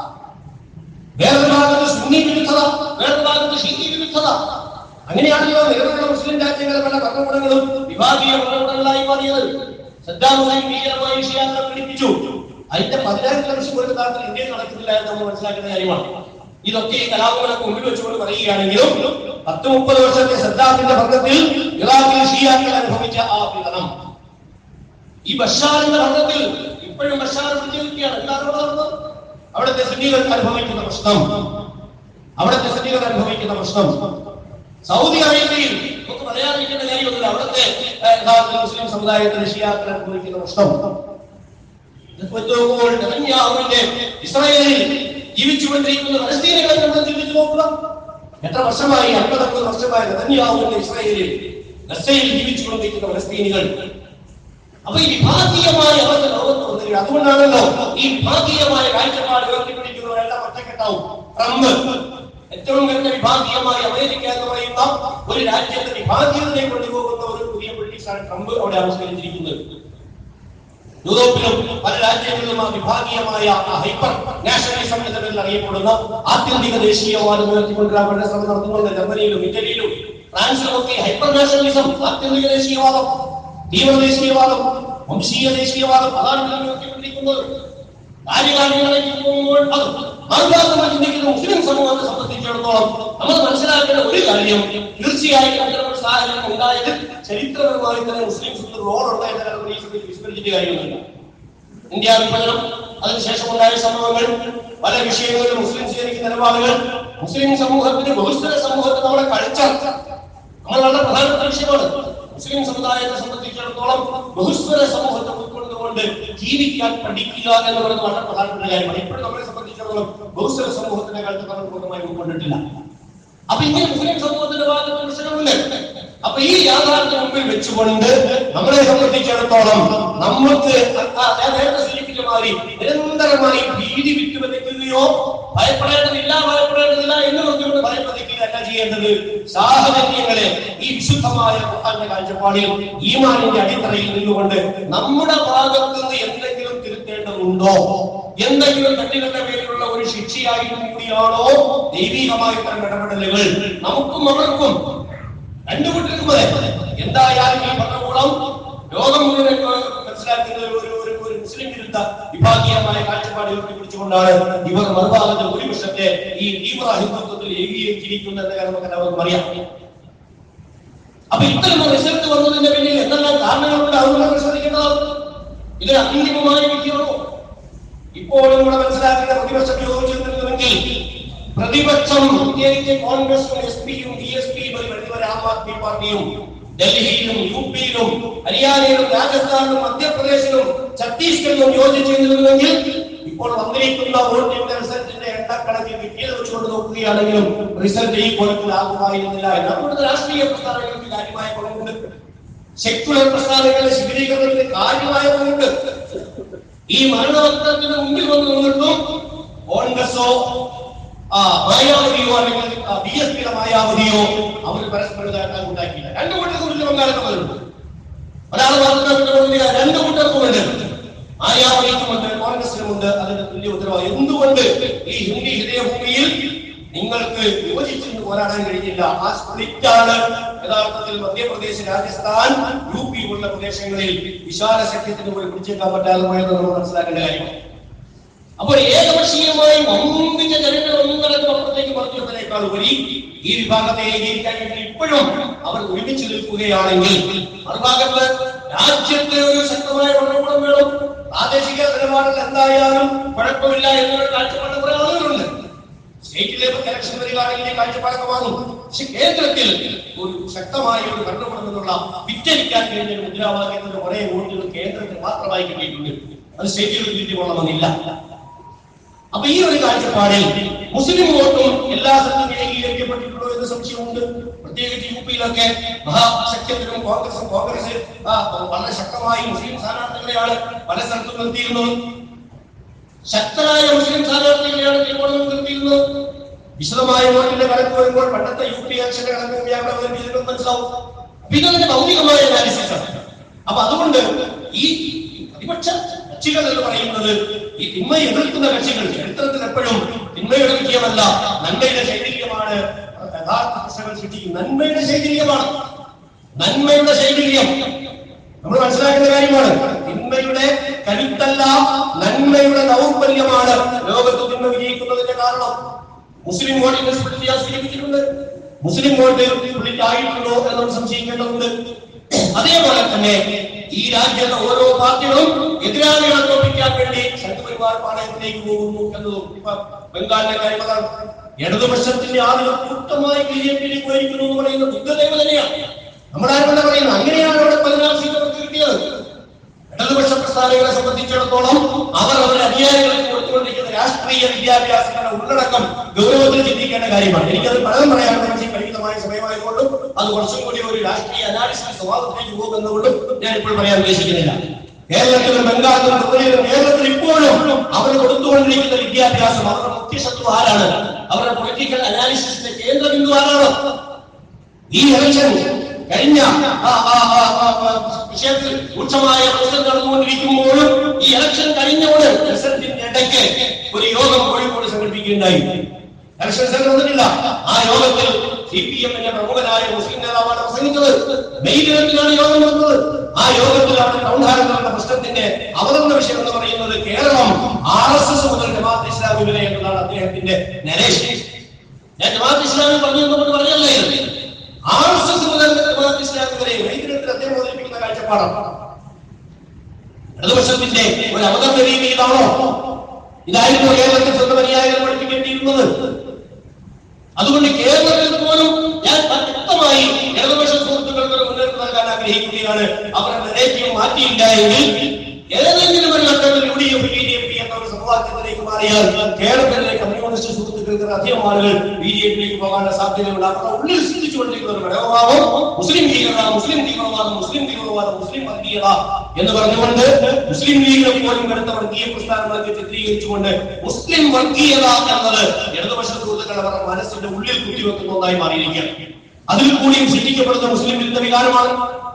വേറൊരു ഭാഗത്ത് സുന്നി വിരുദ്ധത വേറൊരു ഭാഗത്ത് ഷീനി വിരുദ്ധത അങ്ങനെയാണല്ലോ നിലവിലുള്ള മുസ്ലിം രാജ്യങ്ങളെ പല ഭരണകൂടങ്ങളും വിഭാഗീയ ഭരണകൂടങ്ങളായി മാറിയത് സദ്ദാം ഹുസൈൻ ഭീകരമായി ഷിയാക്കളെ പീഡിപ്പിച്ചു അതിന്റെ പതിനായിരത്തി ലക്ഷം ഒരു കാലത്തിൽ ഇന്ത്യയിൽ നടക്കുന്നില്ല എന്ന് നമ്മൾ മനസ്സിലാക്കുന്ന കാര്യമാണ് ഇതൊക്കെ ഈ കലാപങ്ങളൊക്കെ മുമ്പിൽ വെച്ചുകൊണ്ട് പറയുകയാണെങ്കിലും പത്ത് മുപ്പത് വർഷത്തെ സദ്ദാമിന്റെ ഭരണത്തിൽ ഇറാഖിൽ ഷിയാക്കൾ അനുഭവിച്ച ആ പീഡനം ഈ ബഷാറിന്റെ ഭരണത്തിൽ ഇപ്പോഴും ബഷാർ വിജയിക്കുകയാണ് എന്താണ് അവിടെ നടന്നത് അവിടുത്തെ സുന്നികൾ അനുഭവിക്കുന്ന പ്രശ്നം അവിടുത്തെ സുന്നികൾ അനുഭവിക്കുന്ന പ്രശ്നം സൗദി അറേബ്യയിൽ നമുക്ക് പറയാതിരിക്കേണ്ട കാര്യമൊന്നുമില്ല അവിടുത്തെ ഏഹ്, യഥാർത്ഥ മുസ്ലിം സമുദായത്തിലെ ഷിയാക്കൾ അനുഭവിക്കുന്ന പ്രശ്നം ഇതൊക്കെ നോക്കുമ്പോൾ നെതന്യാഹുവിന്റെ ഇസ്രായേലിൽ ജീവിച്ചുകൊണ്ടിരിക്കുന്ന പലസ്തീനുകളെ നമ്മൾ ചിന്തിച്ചു നോക്കുക എത്ര വർഷമായി അൻപതമ്പത് വർഷമായി നെതന്യാഹുവിന്റെ ഇസ്രായേലിൽ ഗസയിൽ ജീവിച്ചുകൊണ്ടിരിക്കുന്ന പലസ്തീനികൾ അപ്പൊ ഈ വിഭാഗീയമായ അവരുടെ ലോകത്ത് വന്നില്ല അതുകൊണ്ടാണല്ലോ ഈ വിഭാഗീയമായ കാഴ്ചപ്പാട് ഉയർത്തിപ്പിടിക്കുന്നവരെല്ലാം ഒറ്റക്കെട്ടാവും ട്രംപ് ഏറ്റവും വലിയ വിഭാഗീയമായ അമേരിക്ക എന്ന് പറയുന്ന ഒരു രാജ്യത്തെ വിഭാഗീയതയെ കൊണ്ടുപോകുന്ന ഒരു പുതിയ പൊളിറ്റിക്സാണ് ട്രംപ് അവിടെ ആവിഷ്കരിച്ചിരിക്കുന്നത് യൂറോപ്പിലും പല രാജ്യങ്ങളിലും ആ വിഭാഗീയമായ ആ ഹൈപ്പർ നാഷണലിസം എന്ന പേരിൽ അറിയപ്പെടുന്ന ആത്യന്തിക ദേശീയവാദം ഉയർത്തിക്കൊണ്ടുവരാൻ വേണ്ട ശ്രമം നടത്തുന്നുണ്ട് ജർമ്മനിയിലും ഇറ്റലിയിലും ഫ്രാൻസിലും ഒക്കെ ഹൈപ്പർ നാഷണലിസം ആത്യന്തിക ദേശീയവാദം തീവ്ര ദേശീയവാദം വംശീയ ദേശീയവാദം അതാണ് ഇതിൽ ഉയർത്തിക്കൊണ്ടിരിക്കുന്നത് കാര്യകാര്യങ്ങളേക്ക് പോകുമ്പോൾ അത് മറുഭാഗം നമ്മൾ ചിന്തിക്കുന്ന മുസ്ലിം സമൂഹത്തെ സംബന്ധിച്ചിടത്തോളം നമ്മൾ മനസ്സിലാക്കേണ്ട ഒരു കാര്യം തീർച്ചയായും അത്തരമൊരു സാഹചര്യം ഉണ്ടായത് ചരിത്രപരമായി തന്നെ മുസ്ലിംസ് റോൾ ഉണ്ടായിരുന്ന വിസ്മരിച്ചിട്ട് കാര്യമൊന്നുമില്ല ഇന്ത്യ വിഭജനം അതിനുശേഷം ഉണ്ടായ സംഭവങ്ങൾ പല വിഷയങ്ങളിലും മുസ്ലിം സ്വീകരിക്കുന്ന നിലപാടുകൾ മുസ്ലിം സമൂഹത്തിന് ബഹുസ്വര സമൂഹത്തെ നമ്മളെ കഴിച്ചാൽ നമ്മൾ വളരെ പ്രധാനപ്പെട്ട വിഷയമാണ് മുസ്ലിം സമുദായത്തെ സംബന്ധിച്ചിടത്തോളം ബഹുസ്വര സമൂഹത്തെ ഉൾക്കൊള്ളുന്ന ഉൾക്കൊണ്ടുകൊണ്ട് ജീവിക്കാൻ പഠിക്കുക എന്നുള്ളത് വളരെ പ്രധാനപ്പെട്ട കാര്യമാണ് ഇപ്പോഴും നമ്മളെ സംബന്ധിച്ചിടത്തോളം ബഹുസ്വര സമൂഹത്തിന്റെ കാലത്ത് നമ്മൾ പൂർണ്ണമായി ഉൾക്കൊണ്ടിട്ടില്ല അപ്പൊ ഇങ്ങനെ മുസ്ലിം സമൂഹത്തിന്റെ ഭാഗത്ത് പ്രശ്നമുണ്ട് അപ്പൊ ഈ യാഥാർത്ഥ്യം മുമ്പിൽ വെച്ചുകൊണ്ട് നമ്മളെ സംബന്ധിച്ചിടത്തോളം നമുക്ക് ആ ഞാൻ നേരത്തെ സൂചിപ്പിച്ച മാതിരി നിരന്തരമായി ഭീതി വിട്ടുവെക്കുകയോ ഭയപ്പെടേണ്ടതില്ല ഭയപ്പെടേണ്ടതില്ല എന്ന് നോക്കിക്കൊണ്ട് ഭയപ്പെടിക്കുകയല്ല ചെയ്യേണ്ടത് സാഹചര്യങ്ങളെ ഈ വിശുദ്ധമായ ഖുർആന്റെ കാഴ്ചപ്പാടിൽ ഈമാനിന്റെ അടിത്തറയിൽ നിന്നുകൊണ്ട് നമ്മുടെ ഭാഗത്ത് നിന്ന് എന്തെങ്കിലും തിരുത്തേണ്ടതുണ്ടോ എന്തെങ്കിലും തെറ്റുകളുടെ പേരിലുള്ള ഒരു ശിക്ഷയായിട്ടും കൂടിയാണോ ദൈവികമായ ഇത്തരം ഇടപെടലുകൾ നമുക്കും അവർക്കും രണ്ടു കൂട്ടർക്കും അതെ എന്തായാലും ഈ ഭരണകൂടം ലോകം മുഴുവൻ മനസ്സിലാക്കുന്നത് ഒരു ഒരു ഒരു മുസ്ലിം വിരുദ്ധ വിഭാഗീയമായ കാഴ്ചപ്പാട് ഉയർത്തിപ്പിടിച്ചുകൊണ്ടാണ് ഇവർ മറുഭാഗത്തെ ഭൂരിപക്ഷത്തെ ഈ തീവ്ര ഹിന്ദുത്വത്തിൽ ഏകീകരിച്ചിരിക്കുന്നു എന്ന കാര്യം നമുക്ക് എല്ലാവർക്കും അറിയാം അപ്പൊ ഇത്തരം റിസൾട്ട് വന്നതിന്റെ പിന്നിൽ എന്തെല്ലാം കാരണങ്ങളുണ്ട് അതൊന്നും നമ്മൾ ശ്രദ്ധിക്കേണ്ടതാണ് ഇത് അന്തിമമായ വിധിയാണോ ഇപ്പോഴും ഇവിടെ മനസ്സിലാക്കുന്ന പ്രതിപക്ഷം യോജിച്ചിരുന്നെങ്കിൽ പ്രതിപക്ഷം പ്രത്യേകിച്ച് കോൺഗ്രസും എസ് പിയും ബി എസ് പിയും ഒരു പരിധിവരെ ആം ആദ്മി പാർട്ടിയും ഡൽഹിയിലും യു പിയിലും ഹരിയാനയിലും രാജസ്ഥാനിലും മധ്യപ്രദേശിലും ഛത്തീസ്ഗഡിലും യോജിച്ചിരുന്നുവെങ്കിൽ ഇപ്പോൾ വന്നിരിക്കുന്ന വോട്ടിന്റെ റിസൾട്ടിന്റെ എണ്ണക്കണക്കിൽ കിട്ടിയത് വെച്ചുകൊണ്ട് നോക്കുകയാണെങ്കിലും റിസൾട്ട് ഈ കോലത്തിൽ ആകുമായിരുന്നില്ല എന്ന് നമ്മുടെ രാഷ്ട്രീയ പ്രസ്ഥാനങ്ങൾക്ക് കാര്യമായ പങ്കുണ്ട് സെക്യുലർ പ്രസ്ഥാനങ്ങളുടെ ശിബിരീകരണത്തിന് കാര്യമായ പങ്കുണ്ട് ഈ മരണവസ്ത്രത്തിന് മുമ്പിൽ വന്ന് നിന്നിട്ടും കോൺഗ്രസോ ആ മായാവതിയോ അല്ലെങ്കിൽ ബി എസ് പിയുടെ മായാവതിയോ അവർ പരസ്പരം നേട്ടം ഉണ്ടാക്കിയില്ല രണ്ടു കൂട്ടർക്കും വലിയ പങ്കാളിത്തമുണ്ട് ഒരാൾ പറഞ്ഞില്ല രണ്ടു കൂട്ടർക്കുമുണ്ട് മായാവതിക്കുമുണ്ട് കോൺഗ്രസിനുമുണ്ട് അതിന്റെ തുല്യ ഉത്തരവാദിത്വം എന്തുകൊണ്ട് ഈ ഹിന്ദി ഹൃദയഭൂമിയിൽ നിങ്ങൾക്ക് വിഭജിച്ചിട്ട് പോരാടാൻ കഴിഞ്ഞില്ല ആ സ്പ്ലിറ്റാണ് യഥാർത്ഥത്തിൽ മധ്യപ്രദേശ് രാജസ്ഥാൻ യു പി ഉള്ള പ്രദേശങ്ങളിൽ വിശാല സഖ്യത്തിന് പോയി പിടിച്ചേക്കാൻ പറ്റാതെ പോയത് നമ്മൾ മനസ്സിലാക്കേണ്ട കാര്യമാണ് അപ്പോൾ ഏകപക്ഷീയമായി വമ്പിച്ച ജനങ്ങൾ ഒന്നും നടക്കും അപ്പുറത്തേക്ക് പറഞ്ഞതിനേക്കാൾ ഉപരി ഈ വിഭാഗത്തെ ഏകീകരിക്കാൻ വേണ്ടി ഇപ്പോഴും അവർ ഒരുമിച്ച് നിൽക്കുകയാണെങ്കിൽ മറുഭാഗത്ത് രാജ്യത്തെ ഒരു ശക്തമായ ഭരണകൂടം വേണം പ്രാദേശിക നിലപാടിൽ എന്തായാലും കുഴപ്പമില്ല എന്നൊരു കാഴ്ചപ്പാട് കുറെ ആളുകളുണ്ട് സ്റ്റേറ്റിലെ ഇലക്ഷൻ വരികയാണെങ്കിൽ ഈ കാഴ്ചപ്പാടൊക്കെ വാങ്ങും പക്ഷെ കേന്ദ്രത്തിൽ ഒരു ശക്തമായ ഒരു ഭരണകൂടം എന്നുള്ള വിറ്റരിക്കാൻ കഴിഞ്ഞ ഒരു മുദ്രാവാക്യത്തിന്റെ കുറെ വോട്ടുകൾ കേന്ദ്രത്തിൽ മാത്രമായി കിട്ടിയിട്ടുണ്ട് അത് സ്റ്റേറ്റിൽ കിട്ടിക്കൊള്ളണമെന്നില്ല അപ്പൊ ഈ ഒരു കാഴ്ചപ്പാടിൽ മുസ്ലിം വോട്ടും എല്ലാ സ്ഥലത്തും ഏകീകരിക്കപ്പെട്ടിട്ടുണ്ടോ എന്ന് സംശയമുണ്ട് പ്രത്യേകിച്ച് യു പിയിലൊക്കെ മഹാസഖ്യത്തിലും കോൺഗ്രസും കോൺഗ്രസ് ആ, വളരെ ശക്തമായി മുസ്ലിം സ്ഥാനാർത്ഥികളെയാണ് പല സ്ഥലത്തും നിർത്തിയിരുന്നത് ശക്തരായ മുസ്ലിം സ്ഥാനാർത്ഥികളെയാണ് തിരുവോണം നിർത്തിയിരുന്നത് വിശദമായ വോട്ടിന്റെ കണക്ക് വരുമ്പോൾ പണ്ടത്തെ യു പി ഇലക്ഷന്റെ കണക്ക് വ്യാപനം അവതരിപ്പിച്ചിട്ട് മനസ്സിലാവും അപ്പൊ ഇതൊക്കെ ഭൗതികമായ അനാലിസിസ് ആണ് അപ്പൊ അതുകൊണ്ട് ഈ പ്രതിപക്ഷ കക്ഷികൾ എന്ന് പറയുന്നത് ഈ തിന്മയെ എതിർക്കുന്ന കക്ഷികൾ ചരിത്രത്തിൽ എപ്പോഴും തിന്മയുടെ വിജയമല്ല നന്മയുടെ ശൈഥില്യമാണ് യഥാർത്ഥ പ്രശ്നങ്ങൾ സൃഷ്ടിക്കും നന്മയുടെ ശൈഥില്യമാണ് നന്മയുടെ ശൈഥില്യം നമ്മൾ മനസ്സിലാക്കുന്ന കാര്യമാണ് തിന്മയുടെ കരുത്തല്ല നന്മയുടെ ദൗർബല്യമാണ് ലോകത്ത് തിന്മ വിജയിക്കുന്നതിന്റെ കാരണം മുസ്ലിം വോട്ടിന്റെ സ്പ്ലിറ്റ് ഞാൻ സൂചിപ്പിച്ചിട്ടുണ്ട് മുസ്ലിം വോട്ട് സ്പ്ലിറ്റ് ആയിട്ടുണ്ടോ എന്നൊരു സംശയിക്കേണ്ടതുണ്ട് അതേപോലെ തന്നെ ഈ രാജ്യത്തെ ഓരോ പാർട്ടികളും എതിരാളികളെ തോൽപ്പിക്കാൻ വേണ്ടി സംഘപരിവാർ പാളയത്തിലേക്ക് പോകുന്നു എന്നതും ഇപ്പൊ ബംഗാളിലെ കാര്യം അതാണ് ഇടതുപക്ഷത്തിന്റെ ആളുകൾ കൂട്ടമായി ബി ജെ പിയിലേക്ക് പോയിരിക്കുന്നു എന്ന് പറയുന്ന ബുദ്ധദേവ തന്നെയാണ് നമ്മളാരും പറയുന്നത് അങ്ങനെയാണ് അവിടെ പതിനാറ് സീറ്റ് അവർക്ക് കിട്ടിയത് ഇടതുപക്ഷ പ്രസ്ഥാനങ്ങളെ സംബന്ധിച്ചിടത്തോളം അവർ അവരുടെ അധികാരികൾക്ക് കൊടുത്തുകൊണ്ടിരിക്കുന്ന രാഷ്ട്രീയ വിദ്യാഭ്യാസങ്ങളുടെ ഉള്ളടക്കം ഗൗരവത്തിൽ ചിന്തിക്കേണ്ട കാര്യമാണ് എനിക്കത് പലതും പറയാൻ പക്ഷേ പരിമിതമായ സമയമായതുകൊണ്ടും അത് കുറച്ചും കൂടി ഒരു രാഷ്ട്രീയ അനാലിസിസ് സ്വഭാവത്തിലേക്ക് പോകുന്നതുകൊണ്ടും ഞാൻ ഇപ്പോൾ പറയാൻ ഉദ്ദേശിക്കുന്നില്ല കേരളത്തിലും ബംഗാളിലും ത്രിപുരയിലും കേരളത്തിൽ ഇപ്പോഴും അവർ കൊടുത്തുകൊണ്ടിരിക്കുന്ന വിദ്യാഭ്യാസം അവരുടെ മുഖ്യശത്രു ആരാണ് അവരുടെ പൊളിറ്റിക്കൽ അനാലിസിസിന്റെ കേന്ദ്ര ബിന്ദു ആരാണ് ഈ ഇലക്ഷൻ കഴിഞ്ഞ ആ, ആ, ആ, ആ, ആ, വിഷയത്തിൽ രൂക്ഷമായ പ്രശ്നം നടന്നുകൊണ്ടിരിക്കുമ്പോഴും ഈ ഇലക്ഷൻ കഴിഞ്ഞോട് റിസൾട്ടിന്റെ ഇടയ്ക്ക് ഒരു യോഗം കോഴിക്കോട് സംഘടിപ്പിക്കുകയുണ്ടായി ഇലക്ഷൻ റിസൾട്ട് വന്നിട്ടില്ല ആ യോഗത്തിൽ സി പി എമ്മിന്റെ പ്രമുഖനായ മുസ്ലിം നേതാവാണ് പ്രസംഗിച്ചത് മെയ് ഇരുപത്തിനാണ് യോഗം നടന്നത് ആ യോഗത്തിലാണ് ടൗൺ ഹാളിൽ നടന്ന പ്രശ്നത്തിന്റെ അവതരണ വിഷയം എന്ന് പറയുന്നത് കേരളം ആർ എസ് എസ് മുതൽ ജമാഅത്ത് ഇസ്ലാമി വരെ എന്നതാണ് അദ്ദേഹത്തിന്റെ നരേഷൻ ഞാൻ ജമാഅത്ത് ഇസ്ലാമി പറഞ്ഞു എന്നുകൊണ്ട് പറഞ്ഞല്ലേ ആർ എസ് എസ് മുതൽ ജമാഅത്ത് ഇസ്ലാമി വരെ വൈദ്യുതത്തിൽ അദ്ദേഹം അവതരിപ്പിക്കുന്ന കാഴ്ചപ്പാടാണ് ഇടതുപക്ഷത്തിന്റെ ഒരു അവതരണ രീതി ഇതാണോ ഇതായിരുന്നു കേരളത്തിൽ സ്വന്തം അനുയായികൾ പഠിപ്പിക്കേണ്ടിയിരുന്നത് അതുകൊണ്ട് കേരളത്തിൽ പോലും ഞാൻ വ്യക്തമായി ഇടതുപക്ഷ സുഹൃത്തുക്കൾക്ക് ഒരു മുന്നറിയിപ്പ് നൽകാൻ ആഗ്രഹിക്കുകയാണ് അവരുടെ നെഗറ്റീവ് മാറ്റിയില്ല എങ്കിൽ ഏതെങ്കിലും ഒരു ഘട്ടത്തിൽ U D F B J P എന്ന ഒരു സമവാക്യത്തിലേക്ക് മാറിയാൽ കേരളത്തിലെ കമ്മ്യൂണിസ്റ്റ് സുഹൃത്തുക്കൾക്ക് അധികം ആളുകൾ ബി ജെ പിയിലേക്ക് പോകാനുള്ള സാധ്യതയുണ്ട് അവരുടെ ഉള്ളിൽ ചിന്തിച്ചുകൊണ്ടിരിക്കുന്ന ഒരു ഘടകമാവും മുസ്ലിം ഭീകരത മുസ്ലിം തീവ്രവാദം മുസ്ലിം തീവ്രവാദം മുസ്ലിം വർഗീയത എന്ന് പറഞ്ഞുകൊണ്ട് മുസ്ലിം ലീഗിനെ പോലും കടുത്ത വർഗീയ പ്രസ്ഥാനങ്ങളൊക്കെ ചിത്രീകരിച്ചുകൊണ്ട് മുസ്ലിം വർഗീയത എന്നത് ഇടതുപക്ഷ സുഹൃത്തുക്കൾ അവരുടെ മനസ്സിന്റെ ഉള്ളിൽ കുത്തിവെക്കുന്ന ഒന്നായി മാറിയിരിക്കുകയാണ് അതിൽ കൂടിയും സൃഷ്ടിക്കപ്പെടുന്ന മുസ്ലിം വിരുദ്ധ വികാരമാണ്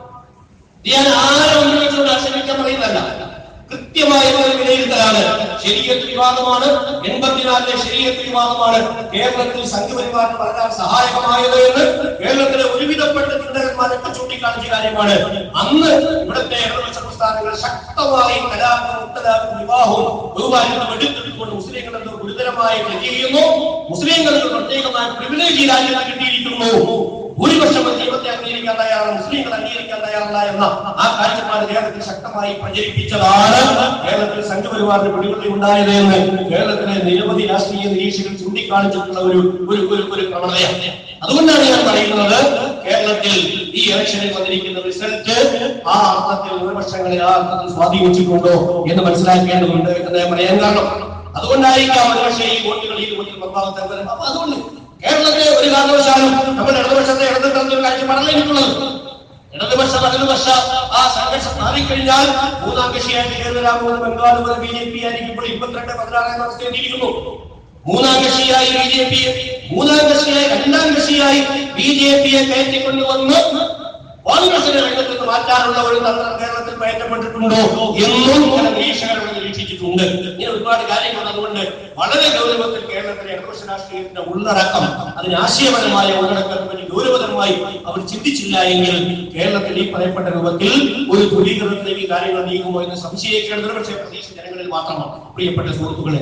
ഞാൻ ആരും ഒന്നിച്ചുകൊണ്ട് ആക്ഷേപിക്കാൻ പറയുന്നതല്ല കൃത്യമായ ഒരു വിലയിരുത്തലാണ് ശരീരത്ത് വിവാദമാണ് എൺപത്തിനാലിലെ ശരീരത്ത് വിവാദമാണ് കേരളത്തിൽ സംഘപരിവാറിന് വളരെ സഹായകമായത് എന്ന് കേരളത്തിലെ ഒരുവിധപ്പെട്ട ചിന്തകന്മാരൊക്കെ ചൂണ്ടിക്കാണിച്ച കാര്യമാണ് അന്ന് ഇവിടുത്തെ ഇടതുപക്ഷ പ്രസ്ഥാനങ്ങൾ ശക്തമായി കലാപവും മുത്തലാഖും വിവാഹവും ബഹുമാനം എടുത്തെടുത്തുകൊണ്ട് മുസ്ലിങ്ങൾ എന്തോ ഗുരുതരമായി തെറ്റ് ചെയ്യുന്നു മുസ്ലിങ്ങൾക്ക് പ്രത്യേകമായ പ്രിവിലേജ് ഈ രാജ്യത്ത് കിട്ടിയിരിക്കുന്നു ഭൂരിപക്ഷം ദൈവത്തെ അംഗീകരിക്കാൻ തയ്യാറാണ് മുസ്ലിങ്ങൾ അംഗീകരിക്കാൻ തയ്യാറല്ല എന്ന ആ കാഴ്ചപ്പാട് കേരളത്തിൽ ശക്തമായി പ്രചരിപ്പിച്ചതാണ് കേരളത്തിൽ സംഘപരിവാറിന് പിടികൊള്ളി ഉണ്ടായത് എന്ന് കേരളത്തിലെ നിരവധി രാഷ്ട്രീയ നിരീക്ഷകർ ചൂണ്ടിക്കാണിച്ചിട്ടുള്ള ഒരു ഒരു ഒരു ഒരു പ്രവണതയാണ് അതുകൊണ്ടാണ് ഞാൻ പറയുന്നത് കേരളത്തിൽ ഈ ഇലക്ഷനിൽ വന്നിരിക്കുന്ന റിസൾട്ട് ആ അർത്ഥത്തിൽ ന്യൂനപക്ഷങ്ങളെ ആ അർത്ഥത്തിൽ സ്വാധീനിച്ചിട്ടുണ്ടോ എന്ന് മനസ്സിലാക്കേണ്ടതുണ്ട് എന്ന് ഞാൻ പറയാൻ കാരണം അതുകൊണ്ടായിരിക്കാം ഒരുപക്ഷെ ഈ വോട്ടുകൾ ഈ വോട്ടിൽ പത്താമത്തെ വരും അപ്പൊ അതുകൊണ്ട് കേരളത്തിലെ ഒരു കാരണവശാലും നമ്മൾ ഇടതുപക്ഷത്തെ ഇടതുപക്ഷ കാഴ്ചപ്പാടല്ല എനിക്കുള്ളത് ഇടതുപക്ഷ വലതുപക്ഷ ആ സംഘർഷം മാറിക്കഴിഞ്ഞാൽ മൂന്നാം കക്ഷിയായിട്ട് കേരള രാമോദ് ബംഗാൾ മുതൽ ബി ജെ പി ആയിരിക്കും ഇപ്പോൾ ഇരുപത്തിരണ്ട് പതിനാറ് എന്ന അവസ്ഥയിലിരിക്കുന്നു മൂന്നാം കക്ഷിയായി ബി ജെ പി മൂന്നാം കക്ഷിയായി രണ്ടാം കക്ഷിയായി ബി ജെ പിയെ കയറ്റിക്കൊണ്ടുവന്ന് കോൺഗ്രസിനെ രംഗത്ത് നിന്ന് മാറ്റാനുള്ള ഒരു തന്ത്രം കേരളത്തിൽ പയറ്റപ്പെട്ടിട്ടുണ്ടോ എന്നും ചില നിരീക്ഷകരോട് നിരീക്ഷിച്ചിട്ടുണ്ട് ഇങ്ങനെ ഒരുപാട് കാര്യങ്ങൾ അതുകൊണ്ട് വളരെ ഗൗരവത്തിൽ കേരളത്തിലെ ഇടതുപക്ഷ രാഷ്ട്രീയത്തിന്റെ ഉള്ളടക്കം അതിന് ആശയപരമായ ഉള്ളടക്കത്തെ പറ്റി ഗൗരവതരമായി അവർ ചിന്തിച്ചില്ല എങ്കിൽ കേരളത്തിൽ ഈ പറയപ്പെട്ട രൂപത്തിൽ ഒരു ധ്രുവീകരണത്തിലേക്ക് ഈ കാര്യങ്ങൾ നീങ്ങുമോ എന്ന് സംശയിക്കേണ്ടത് പക്ഷേ പ്രതീക്ഷ ജനങ്ങളിൽ മാത്രമാണ് പ്രിയപ്പെട്ട സുഹൃത്തുക്കളെ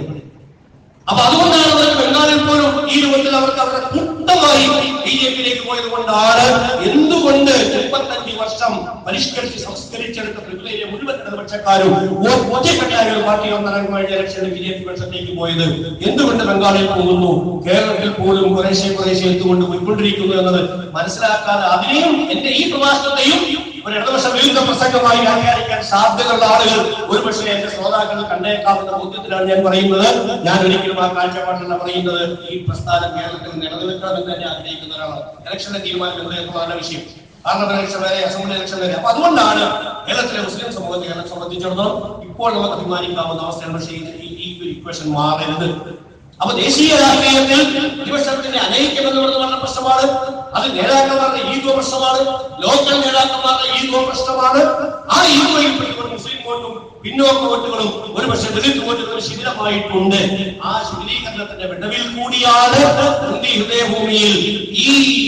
അപ്പൊ അതുകൊണ്ടാണ് അവർക്ക് ബംഗാളിൽ പോലും ഈ രൂപത്തിൽ അവർക്ക് അവരുടെ കൂട്ടമായി ബി ജെ പിയിലേക്ക് പോയത് കൊണ്ടാണ് എന്തുകൊണ്ട് മുപ്പത്തഞ്ച് വർഷം പരിഷ്കരിച്ച് സംസ്കരിച്ചെടുത്ത ത്രിപുരയിലെ മുഴുവൻ ഇടതുപക്ഷക്കാരും ഒറ്റക്കെട്ടായ ഒരു പാർട്ടി ഒന്നരം കഴിഞ്ഞ ഇലക്ഷനിൽ ബി ജെ പി പക്ഷത്തേക്ക് പോയത് എന്തുകൊണ്ട് ബംഗാളിൽ പോകുന്നു കേരളത്തിൽ പോലും കുറേശ്ശെ കുറേശ്ശെ എത്തുകൊണ്ട് പോയിക്കൊണ്ടിരിക്കുന്നു എന്നത് മനസ്സിലാക്കാതെ അതിനെയും എന്റെ ഈ പ്രഭാഷണത്തെയും ഒരു ഇടതുപക്ഷ വിരുദ്ധ പ്രസംഗമായി വ്യാഖ്യാനിക്കാൻ സാധ്യതയുള്ള ആളുകൾ ഒരുപക്ഷെ എന്റെ ശ്രോതാക്കൾ കണ്ടേക്കാവുന്ന ബോധ്യത്തിലാണ് ഞാൻ പറയുന്നത് ഞാൻ ഒരിക്കലും ആ കാഴ്ചപ്പാടിലല്ല പറയുന്നത് ഈ പ്രസ്ഥാനം കേരളത്തിൽ നിലനിൽക്കണമെന്ന് തന്നെ ആഗ്രഹിക്കുന്ന ഒരാളാണ് ഇലക്ഷനെ തീരുമാനിക്കുന്നത് എന്നതാണ് വിഷയം പാർലമെന്റ് ഇലക്ഷൻ വരെ അസംബ്ലി ഇലക്ഷൻ വരെ അപ്പൊ അതുകൊണ്ടാണ് കേരളത്തിലെ മുസ്ലിം സമൂഹത്തെ കേരളം സംബന്ധിച്ചിടത്തോളം ഇപ്പോൾ നമുക്ക് തീരുമാനിക്കാവുന്ന അവസ്ഥയാണ് പക്ഷേ ഇത് ഈ ഈ ഒരു ഇക്വേഷൻ മാറരുത് അപ്പൊ ദേശീയ രാഷ്ട്രീയത്തിൽ പ്രതിപക്ഷത്തിന്റെ അനൈക്യം എന്ന് പറയുന്നത് വളരെ പ്രശ്നമാണ് അത് നേതാക്കന്മാരുടെ ഈഗോ പ്രശ്നമാണ് ലോക്കൽ നേതാക്കന്മാരുടെ ഈഗോ പ്രശ്നമാണ് ആ ഈഗോയിൽ പെട്ടുകൊണ്ട് മുസ്ലിം വോട്ടും പിന്നോക്ക വോട്ടുകളും ഒരുപക്ഷെ ദളിത് വോട്ടുകളും ശിഥിലമായിട്ടുണ്ട് ആ ശിഥിലീകരണത്തിന്റെ വിടവിൽ കൂടിയാണ് ഹിന്ദി ഹൃദയഭൂമിയിൽ ഈ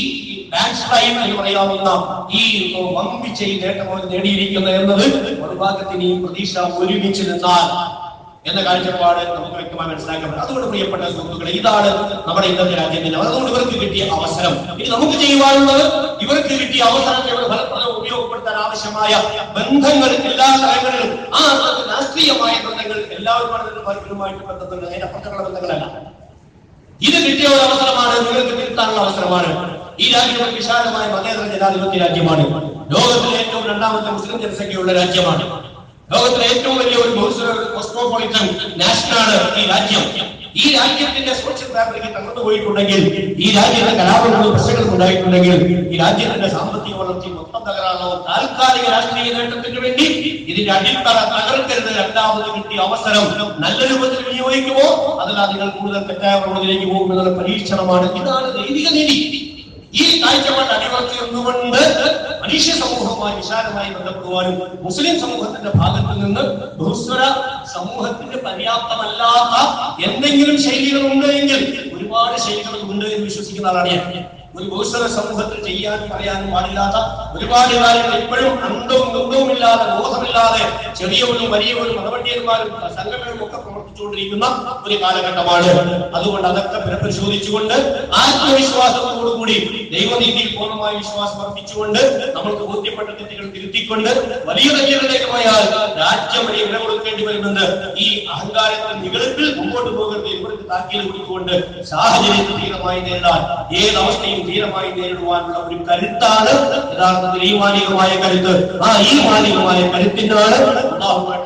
ബാക്ക് ലൈൻ എന്ന് പറയാവുന്ന ഈ വമ്പിച്ച ഈ നേട്ടം അവർ നേടിയിരിക്കുന്നത് എന്നത് മറുഭാഗത്തിന് ഈ പ്രതീക്ഷ ഒരുമിച്ച് നിന്നാൽ എന്ന കാഴ്ചപ്പാട് നമുക്ക് വ്യക്തമായി മനസ്സിലാക്കാൻ പറ്റും അതുകൊണ്ട് പ്രിയപ്പെട്ട സുഹൃത്തുക്കളെ ഇതാണ് നമ്മുടെ ഇന്നത്തെ രാജ്യത്തിന്റെ അതുകൊണ്ട് ഇവർക്ക് കിട്ടിയ അവസരം ഇനി നമുക്ക് ചെയ്യുവാനുള്ളത് ഇവർക്ക് കിട്ടിയ അവസരത്തെ ഇവിടെ ഫലപ്രദം ഉപയോഗപ്പെടുത്താൻ ആവശ്യമായ ബന്ധങ്ങൾ എല്ലാ തലങ്ങളിലും ആ അർത്ഥത്തിൽ രാഷ്ട്രീയമായ ബന്ധങ്ങൾ എല്ലാവരുമായിട്ട് പലരുമായിട്ട് ബന്ധങ്ങളുണ്ട് അതിന്റെ അപ്പുറത്തുള്ള ബന്ധങ്ങളല്ല ഇത് കിട്ടിയ ഒരു അവസരമാണ് നിങ്ങൾക്ക് തിരുത്താനുള്ള അവസരമാണ് ഈ രാജ്യം ഒരു വിശാലമായ മതേതര ജനാധിപത്യ രാജ്യമാണ് ലോകത്തിലെ ഏറ്റവും രണ്ടാമത്തെ മുസ്ലിം ജനസംഖ്യയുള്ള രാജ്യമാണ് ലോകത്തിലെ ഏറ്റവും വലിയ ഒരു കോസ്മോപൊളിറ്റൻ നാഷനാണ് ഈ രാജ്യം ഈ രാജ്യത്തിന്റെ സോഷ്യൽ ഫാബ്രിക് തകർന്നു പോയിട്ടുണ്ടെങ്കിൽ ഈ രാജ്യത്തെ കലാപങ്ങളും പ്രശ്നങ്ങളും ഉണ്ടായിട്ടുണ്ടെങ്കിൽ ഈ രാജ്യത്തിന്റെ സാമ്പത്തിക വളർച്ച മൊത്തം തകരാണോ താൽക്കാലിക രാഷ്ട്രീയ നേട്ടത്തിന് വേണ്ടി ഇതിന്റെ അടിത്തറ തകർക്കരുത് രണ്ടാമത് കിട്ടിയ അവസരം നല്ല രൂപത്തിൽ വിനിയോഗിക്കുമോ അതല്ല നിങ്ങൾ കൂടുതൽ തെറ്റായ പ്രവണതയിലേക്ക് പോകും എന്നുള്ള പരീക്ഷണമാണ് ഇതാണ് ദൈവിക നീതി ഈ കാഴ്ചപ്പാട് അടിവർത്തി നിന്നുകൊണ്ട് മനുഷ്യ സമൂഹവുമായി വിശാലമായി ബന്ധപ്പെടുവാനും മുസ്ലിം സമൂഹത്തിന്റെ ഭാഗത്ത് നിന്ന് ബഹുസ്വര സമൂഹത്തിന്റെ പര്യാപ്തമല്ലാത്ത എന്തെങ്കിലും ശൈലികൾ ഉണ്ട് എങ്കിൽ ഒരുപാട് ശൈലികൾ ഉണ്ട് എന്ന് വിശ്വസിക്കുന്ന ആളാണ് ഞാൻ ഒരു ബഹുസ്വര സമൂഹത്തിൽ ചെയ്യാൻ പറയാനും പാടില്ലാത്ത ഒരുപാട് കാര്യങ്ങൾ ഇപ്പോഴും അന്തവും ഗുണ്ടവുമില്ലാതെ ബോധമില്ലാതെ ചെറിയവരും വലിയവരും മതപണ്ഡിതന്മാരും സംഘടനകളും ഒക്കെ പ്രവർത്തിച്ചുകൊണ്ടിരിക്കുന്ന ഒരു കാലഘട്ടമാണ് അതുകൊണ്ട് അതൊക്കെ പുനഃപരിശോധിച്ചുകൊണ്ട് ആത്മവിശ്വാസത്തോടുകൂടി ദൈവനീതിയിൽ പൂർണ്ണമായി വിശ്വാസം അർപ്പിച്ചുകൊണ്ട് നമ്മൾക്ക് ബോധ്യപ്പെട്ട തെറ്റുകൾ തിരുത്തിക്കൊണ്ട് വലിയ തെറ്റുകളിലേക്ക് പോയാൽ രാജ്യം വലിയ വില കൊടുക്കേണ്ടി വരുമെന്ന് ഈ അഹങ്കാരത്തിൽ നികളിപ്പിൽ മുമ്പോട്ട് പോകരുത് ഇവർക്ക് താക്കീത് കൊടുത്തുകൊണ്ട് സാഹചര്യത്തെ ധീരമായി നേരിടാൻ ഏത് അവസ്ഥയും ധീരമായി നേരിടുവാനുള്ള ഒരു കരുത്താണ് യഥാർത്ഥത്തിൽ ഈ മാനികമായ കരുത്ത് ആ ഈ മാനികമായ കരുത്തിനാണ് അള്ളാഹുമായിട്ട് ബന്ധം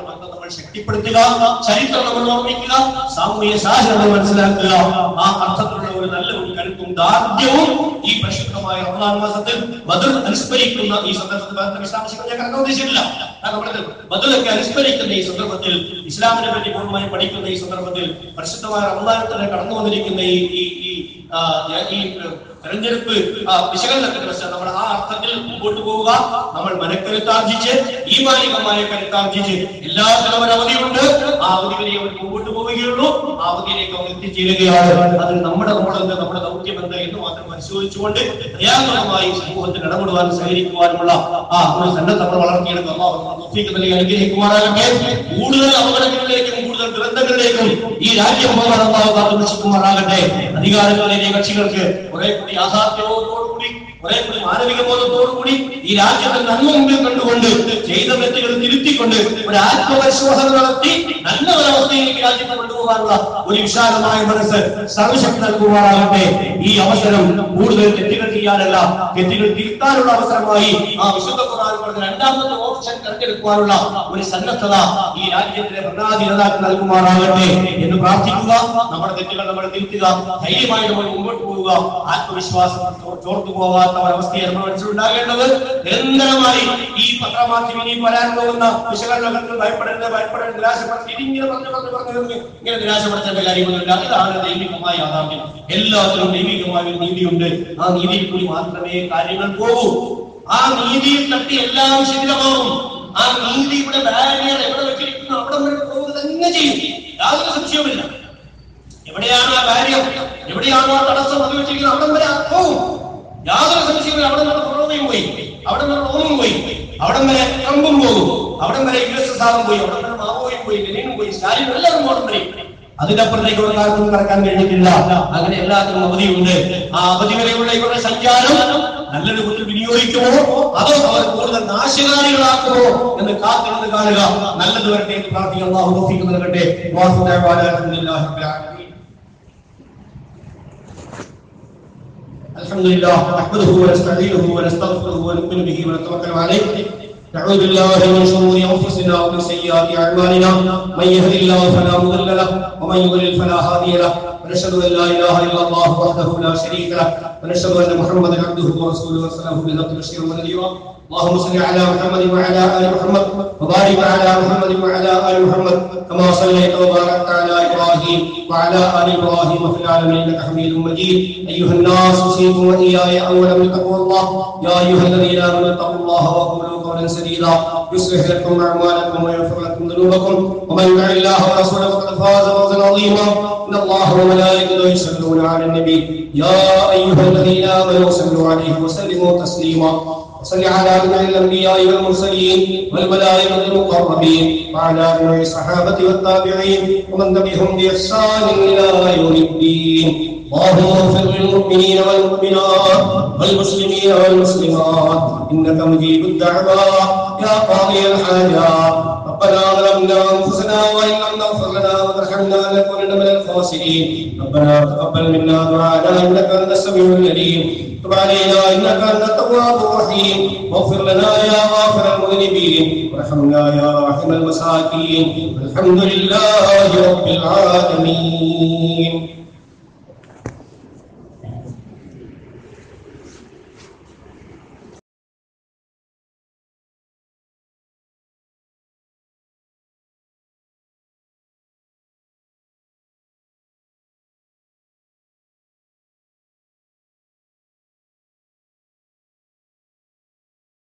നമ്മൾ ശക്തിപ്പെടുത്തുക ചരിത്രം നമ്മൾ ഓർമ്മിക്കുക സാമൂഹ്യ സാഹചര്യം മനസ്സിലാക്കുക ആ അർത്ഥത്തിലുള്ള ഒരു നല്ല ഒരു കരുത്തും ദാർഢ്യവും ഈ പരിശുദ്ധമായ റമദാൻ മാസത്തിൽ ബദർ അനുസ്മരിക്കുന്ന ഈ സന്ദർഭത്തിൽ ഭാരത വിശദാംശങ്ങൾ ഞാൻ കടന്നു ഉദ്ദേശിച്ചിട്ടില്ല നമ്മൾ ബദലൊക്കെ അനുസ്മരിക്കുന്ന ഈ സന്ദർഭത്തിൽ ഇസ്ലാമിനെ പറ്റി പൂർണ്ണമായി പഠിക്കുന്ന ഈ സന്ദർഭത്തിൽ പരിശുദ്ധമായ റമദാനത്തിൽ കടന്നു വന്നിരിക്കുന്ന ഈ ഈ ഈ ആ, ഈ തെരഞ്ഞെടുപ്പ് ആ, വിശകലനത്തിന് വെച്ചാൽ നമ്മൾ ആ അർത്ഥത്തിൽ മുമ്പോട്ട് പോവുക നമ്മൾ മനക്കരുത്താർജിച്ച് ഈ മാലികമായ കരുത്താർജിച്ച് എല്ലാ ചിലവർ അവധിയുണ്ട് ആ അവധി വരെ അവർ മുമ്പോട്ട് പോവുകയുള്ളൂ ആ അവധിയിലേക്ക് അവർ എത്തിച്ചേരുകയാണ് അത് നമ്മുടെ നമ്മുടെ നമ്മുടെ ദൗത്യം എന്ത് എന്ന് മാത്രം പരിശോധിച്ചുകൊണ്ട് ക്രിയാത്മകമായി സമൂഹത്തിൽ ഇടപെടുവാൻ സഹകരിക്കുവാനുമുള്ള ആ ഒരു സന്നദ്ധ നമ്മൾ വളർത്തിയെടുക്കുക അള്ളാഹു നമ്മുടെ തൗഫീഖ് നൽകി അനുഗ്രഹിക്കുമാറാകട്ടെ കൂടുതൽ അപകടങ്ങളിലേക്കും കൂടുതൽ ദുരന്തങ്ങളിലേക്കും ഈ രാജ്യം പോകാൻ അള്ളാഹു കാത്തുരക്ഷിക്കുമാറാകട്ടെ അധികാരങ്ങളിലെ കക്ഷികൾക്ക് കുറെ കൂടി യാഥാർത്ഥ്യബോധത്തോടുകൂടി കുറെ കൂടി മാനവിക ബോധത്തോടുകൂടി ഈ രാജ്യത്തെ നന്മ മുമ്പിൽ കണ്ടുകൊണ്ട് ചെയ്ത തെറ്റുകൾ തിരുത്തിക്കൊണ്ട് ഒരു ആത്മപരിശോധന നടത്തി നല്ല ഒരവസ്ഥയിലേക്ക് രാജ്യത്തെ കൊണ്ടുപോകാനുള്ള ഒരു വിശാലമായ മനസ്സ് സർവശക്തി നൽകുവാനാകട്ടെ ഈ അവസരം കൂടുതൽ തെറ്റുകൾ ചെയ്യാനല്ല തെറ്റുകൾ തിരുത്താനുള്ള അവസരമായി ആ വിശുദ്ധ ഖുർആൻ പറഞ്ഞ രണ്ടാമത്തെ ഓപ്ഷൻ തെരഞ്ഞെടുക്കുവാനുള്ള ഒരു സന്നദ്ധത ഈ രാജ്യത്തിലെ ഭരണാധി നേതാക്കൾ നൽകുമാറാകട്ടെ എന്ന് പ്രാർത്ഥിക്കുക നമ്മുടെ തെറ്റുകൾ നമ്മൾ തിരുത്തുക ധൈര്യമായി നമ്മൾ മുമ്പോട്ട് പോവുക ആത്മവിശ്വാസം ചോ- ചോർന്നു പോകാത്ത ഒരവസ്ഥയാണ് നമ്മൾ മനസ്സിലുണ്ടാകേണ്ടത് നിരന്തരമായി ഈ പത്രമാധ്യമം ഇനി വരാൻ പോകുന്ന വിശകലനത്തിൽ ഭയപ്പെടരുത് ഭയപ്പെടരുത് നിരാശപ്പെടുത്തി ഇതിങ്ങനെ പറഞ്ഞു പറഞ്ഞു പറഞ്ഞു ഇങ്ങനെ നിരാശപ്പെടുത്തേണ്ട കാര്യമൊന്നുമില്ല ഇതാണ് ദൈവികമായ യാഥാർത്ഥ്യം എല്ലാത്തിനും ദൈവികമായ ഒരു നീതിയുണ്ട് ആ നീതിയിൽ കൂടി മാത്രമേ കാര്യങ്ങൾ പോകൂ ആ നീതിയിൽ തട്ടി എല്ലാം ശിഥിലമാവും ആ നീതിയുടെ ബാരിയർ എവിടെ വെച്ചിരിക്കുന്നു അവിടെ വരെ പോകുക തന്നെ ചെയ്യും യാതൊരു സംശയവുമില്ല എവിടെയാണ് ആ കാര്യം എവിടെയാണോ ആ തടസ്സം അത് വെച്ചിരിക്കുന്നത് അവിടെ വരെ അത് പോവും യാതൊരു സംശയവും അവിടെ നിന്ന് കൊറോണയും പോയി അവിടെ നിന്ന് റോമും പോയി അവിടെ വരെ ട്രംപും പോകും അവിടെ വരെ യു എസ് എസ് ആറും പോയി അവിടെ വരെ മാവോയും പോയി ലെനിനും പോയി സ്റ്റാലിനും എല്ലാവരും അവിടെ വരെ അതിന്റെ അപ്പുറത്തേക്ക് ഒരു കാലത്തും കടക്കാൻ കഴിഞ്ഞിട്ടില്ല അങ്ങനെ എല്ലാത്തിനും അവധിയുണ്ട് ആ അവധി വരെയുള്ള ഇവരുടെ സഞ്ചാരം നല്ല രൂപത്തിൽ വിനിയോഗിക്കുമോ അതോ അവർ കൂടുതൽ നാശകാരികളാക്കുമോ എന്ന് കാത്തിരുന്ന് കാണുക നല്ലത് വരട്ടെ എന്ന് പ്രാർത്ഥിക്കുന്ന അള്ളാഹു തൗഫീഖ് നൽകട്ടെ വാസുദേവ അലഹമുല്ലാഹി റബ്ബിൽ ആലമീൻ الحمد لله نحمده ونستعينه ونستغفره ونؤمن به ونتوكل عليه نعوذ بالله من شرور انفسنا ومن سيئات اعمالنا من يهد الله فلا مضل له ومن يضلل فلا هادي له ونشهد ان لا اله الا الله وحده لا شريك له ونشهد ان محمدا عبده ورسوله وسلامه بالحق بشيرا ونذيرا اللهم صل على محمد وعلى ال محمد وبارك على محمد وعلى ال محمد كما صليت وباركت على ابراهيم وعلى ال ابراهيم في العالمين انك حميد مجيد ايها الناس اوصيكم واياي اولا بتقوى الله يا ايها الذين امنوا اتقوا الله وقولوا قولا سديدا يصلح لكم اعمالكم ويغفر لكم ذنوبكم ومن يطع الله ورسوله فقد فاز فوزا عظيما ان الله وملائكته يصلون على النبي يا ايها الذين امنوا صلوا عليه وسلموا تسليما وصل على جميع الانبياء والمرسلين والملائكه المقربين وعلى جميع الصحابه والتابعين ومن تبعهم باحسان الى يوم الدين اللهم اغفر للمؤمنين والمؤمنات والمسلمين والمسلمات انك مجيب الدعوات يا قاضي الحاجات ربنا ظلمنا انفسنا وان لم تغفر لنا وترحمنا لنكونن من الخاسرين ربنا تقبل منا دعاءنا انك انت السميع العليم تب علينا انك انت التواب الرحيم واغفر لنا يا غافر المذنبين وارحمنا يا راحم المساكين الحمد لله رب العالمين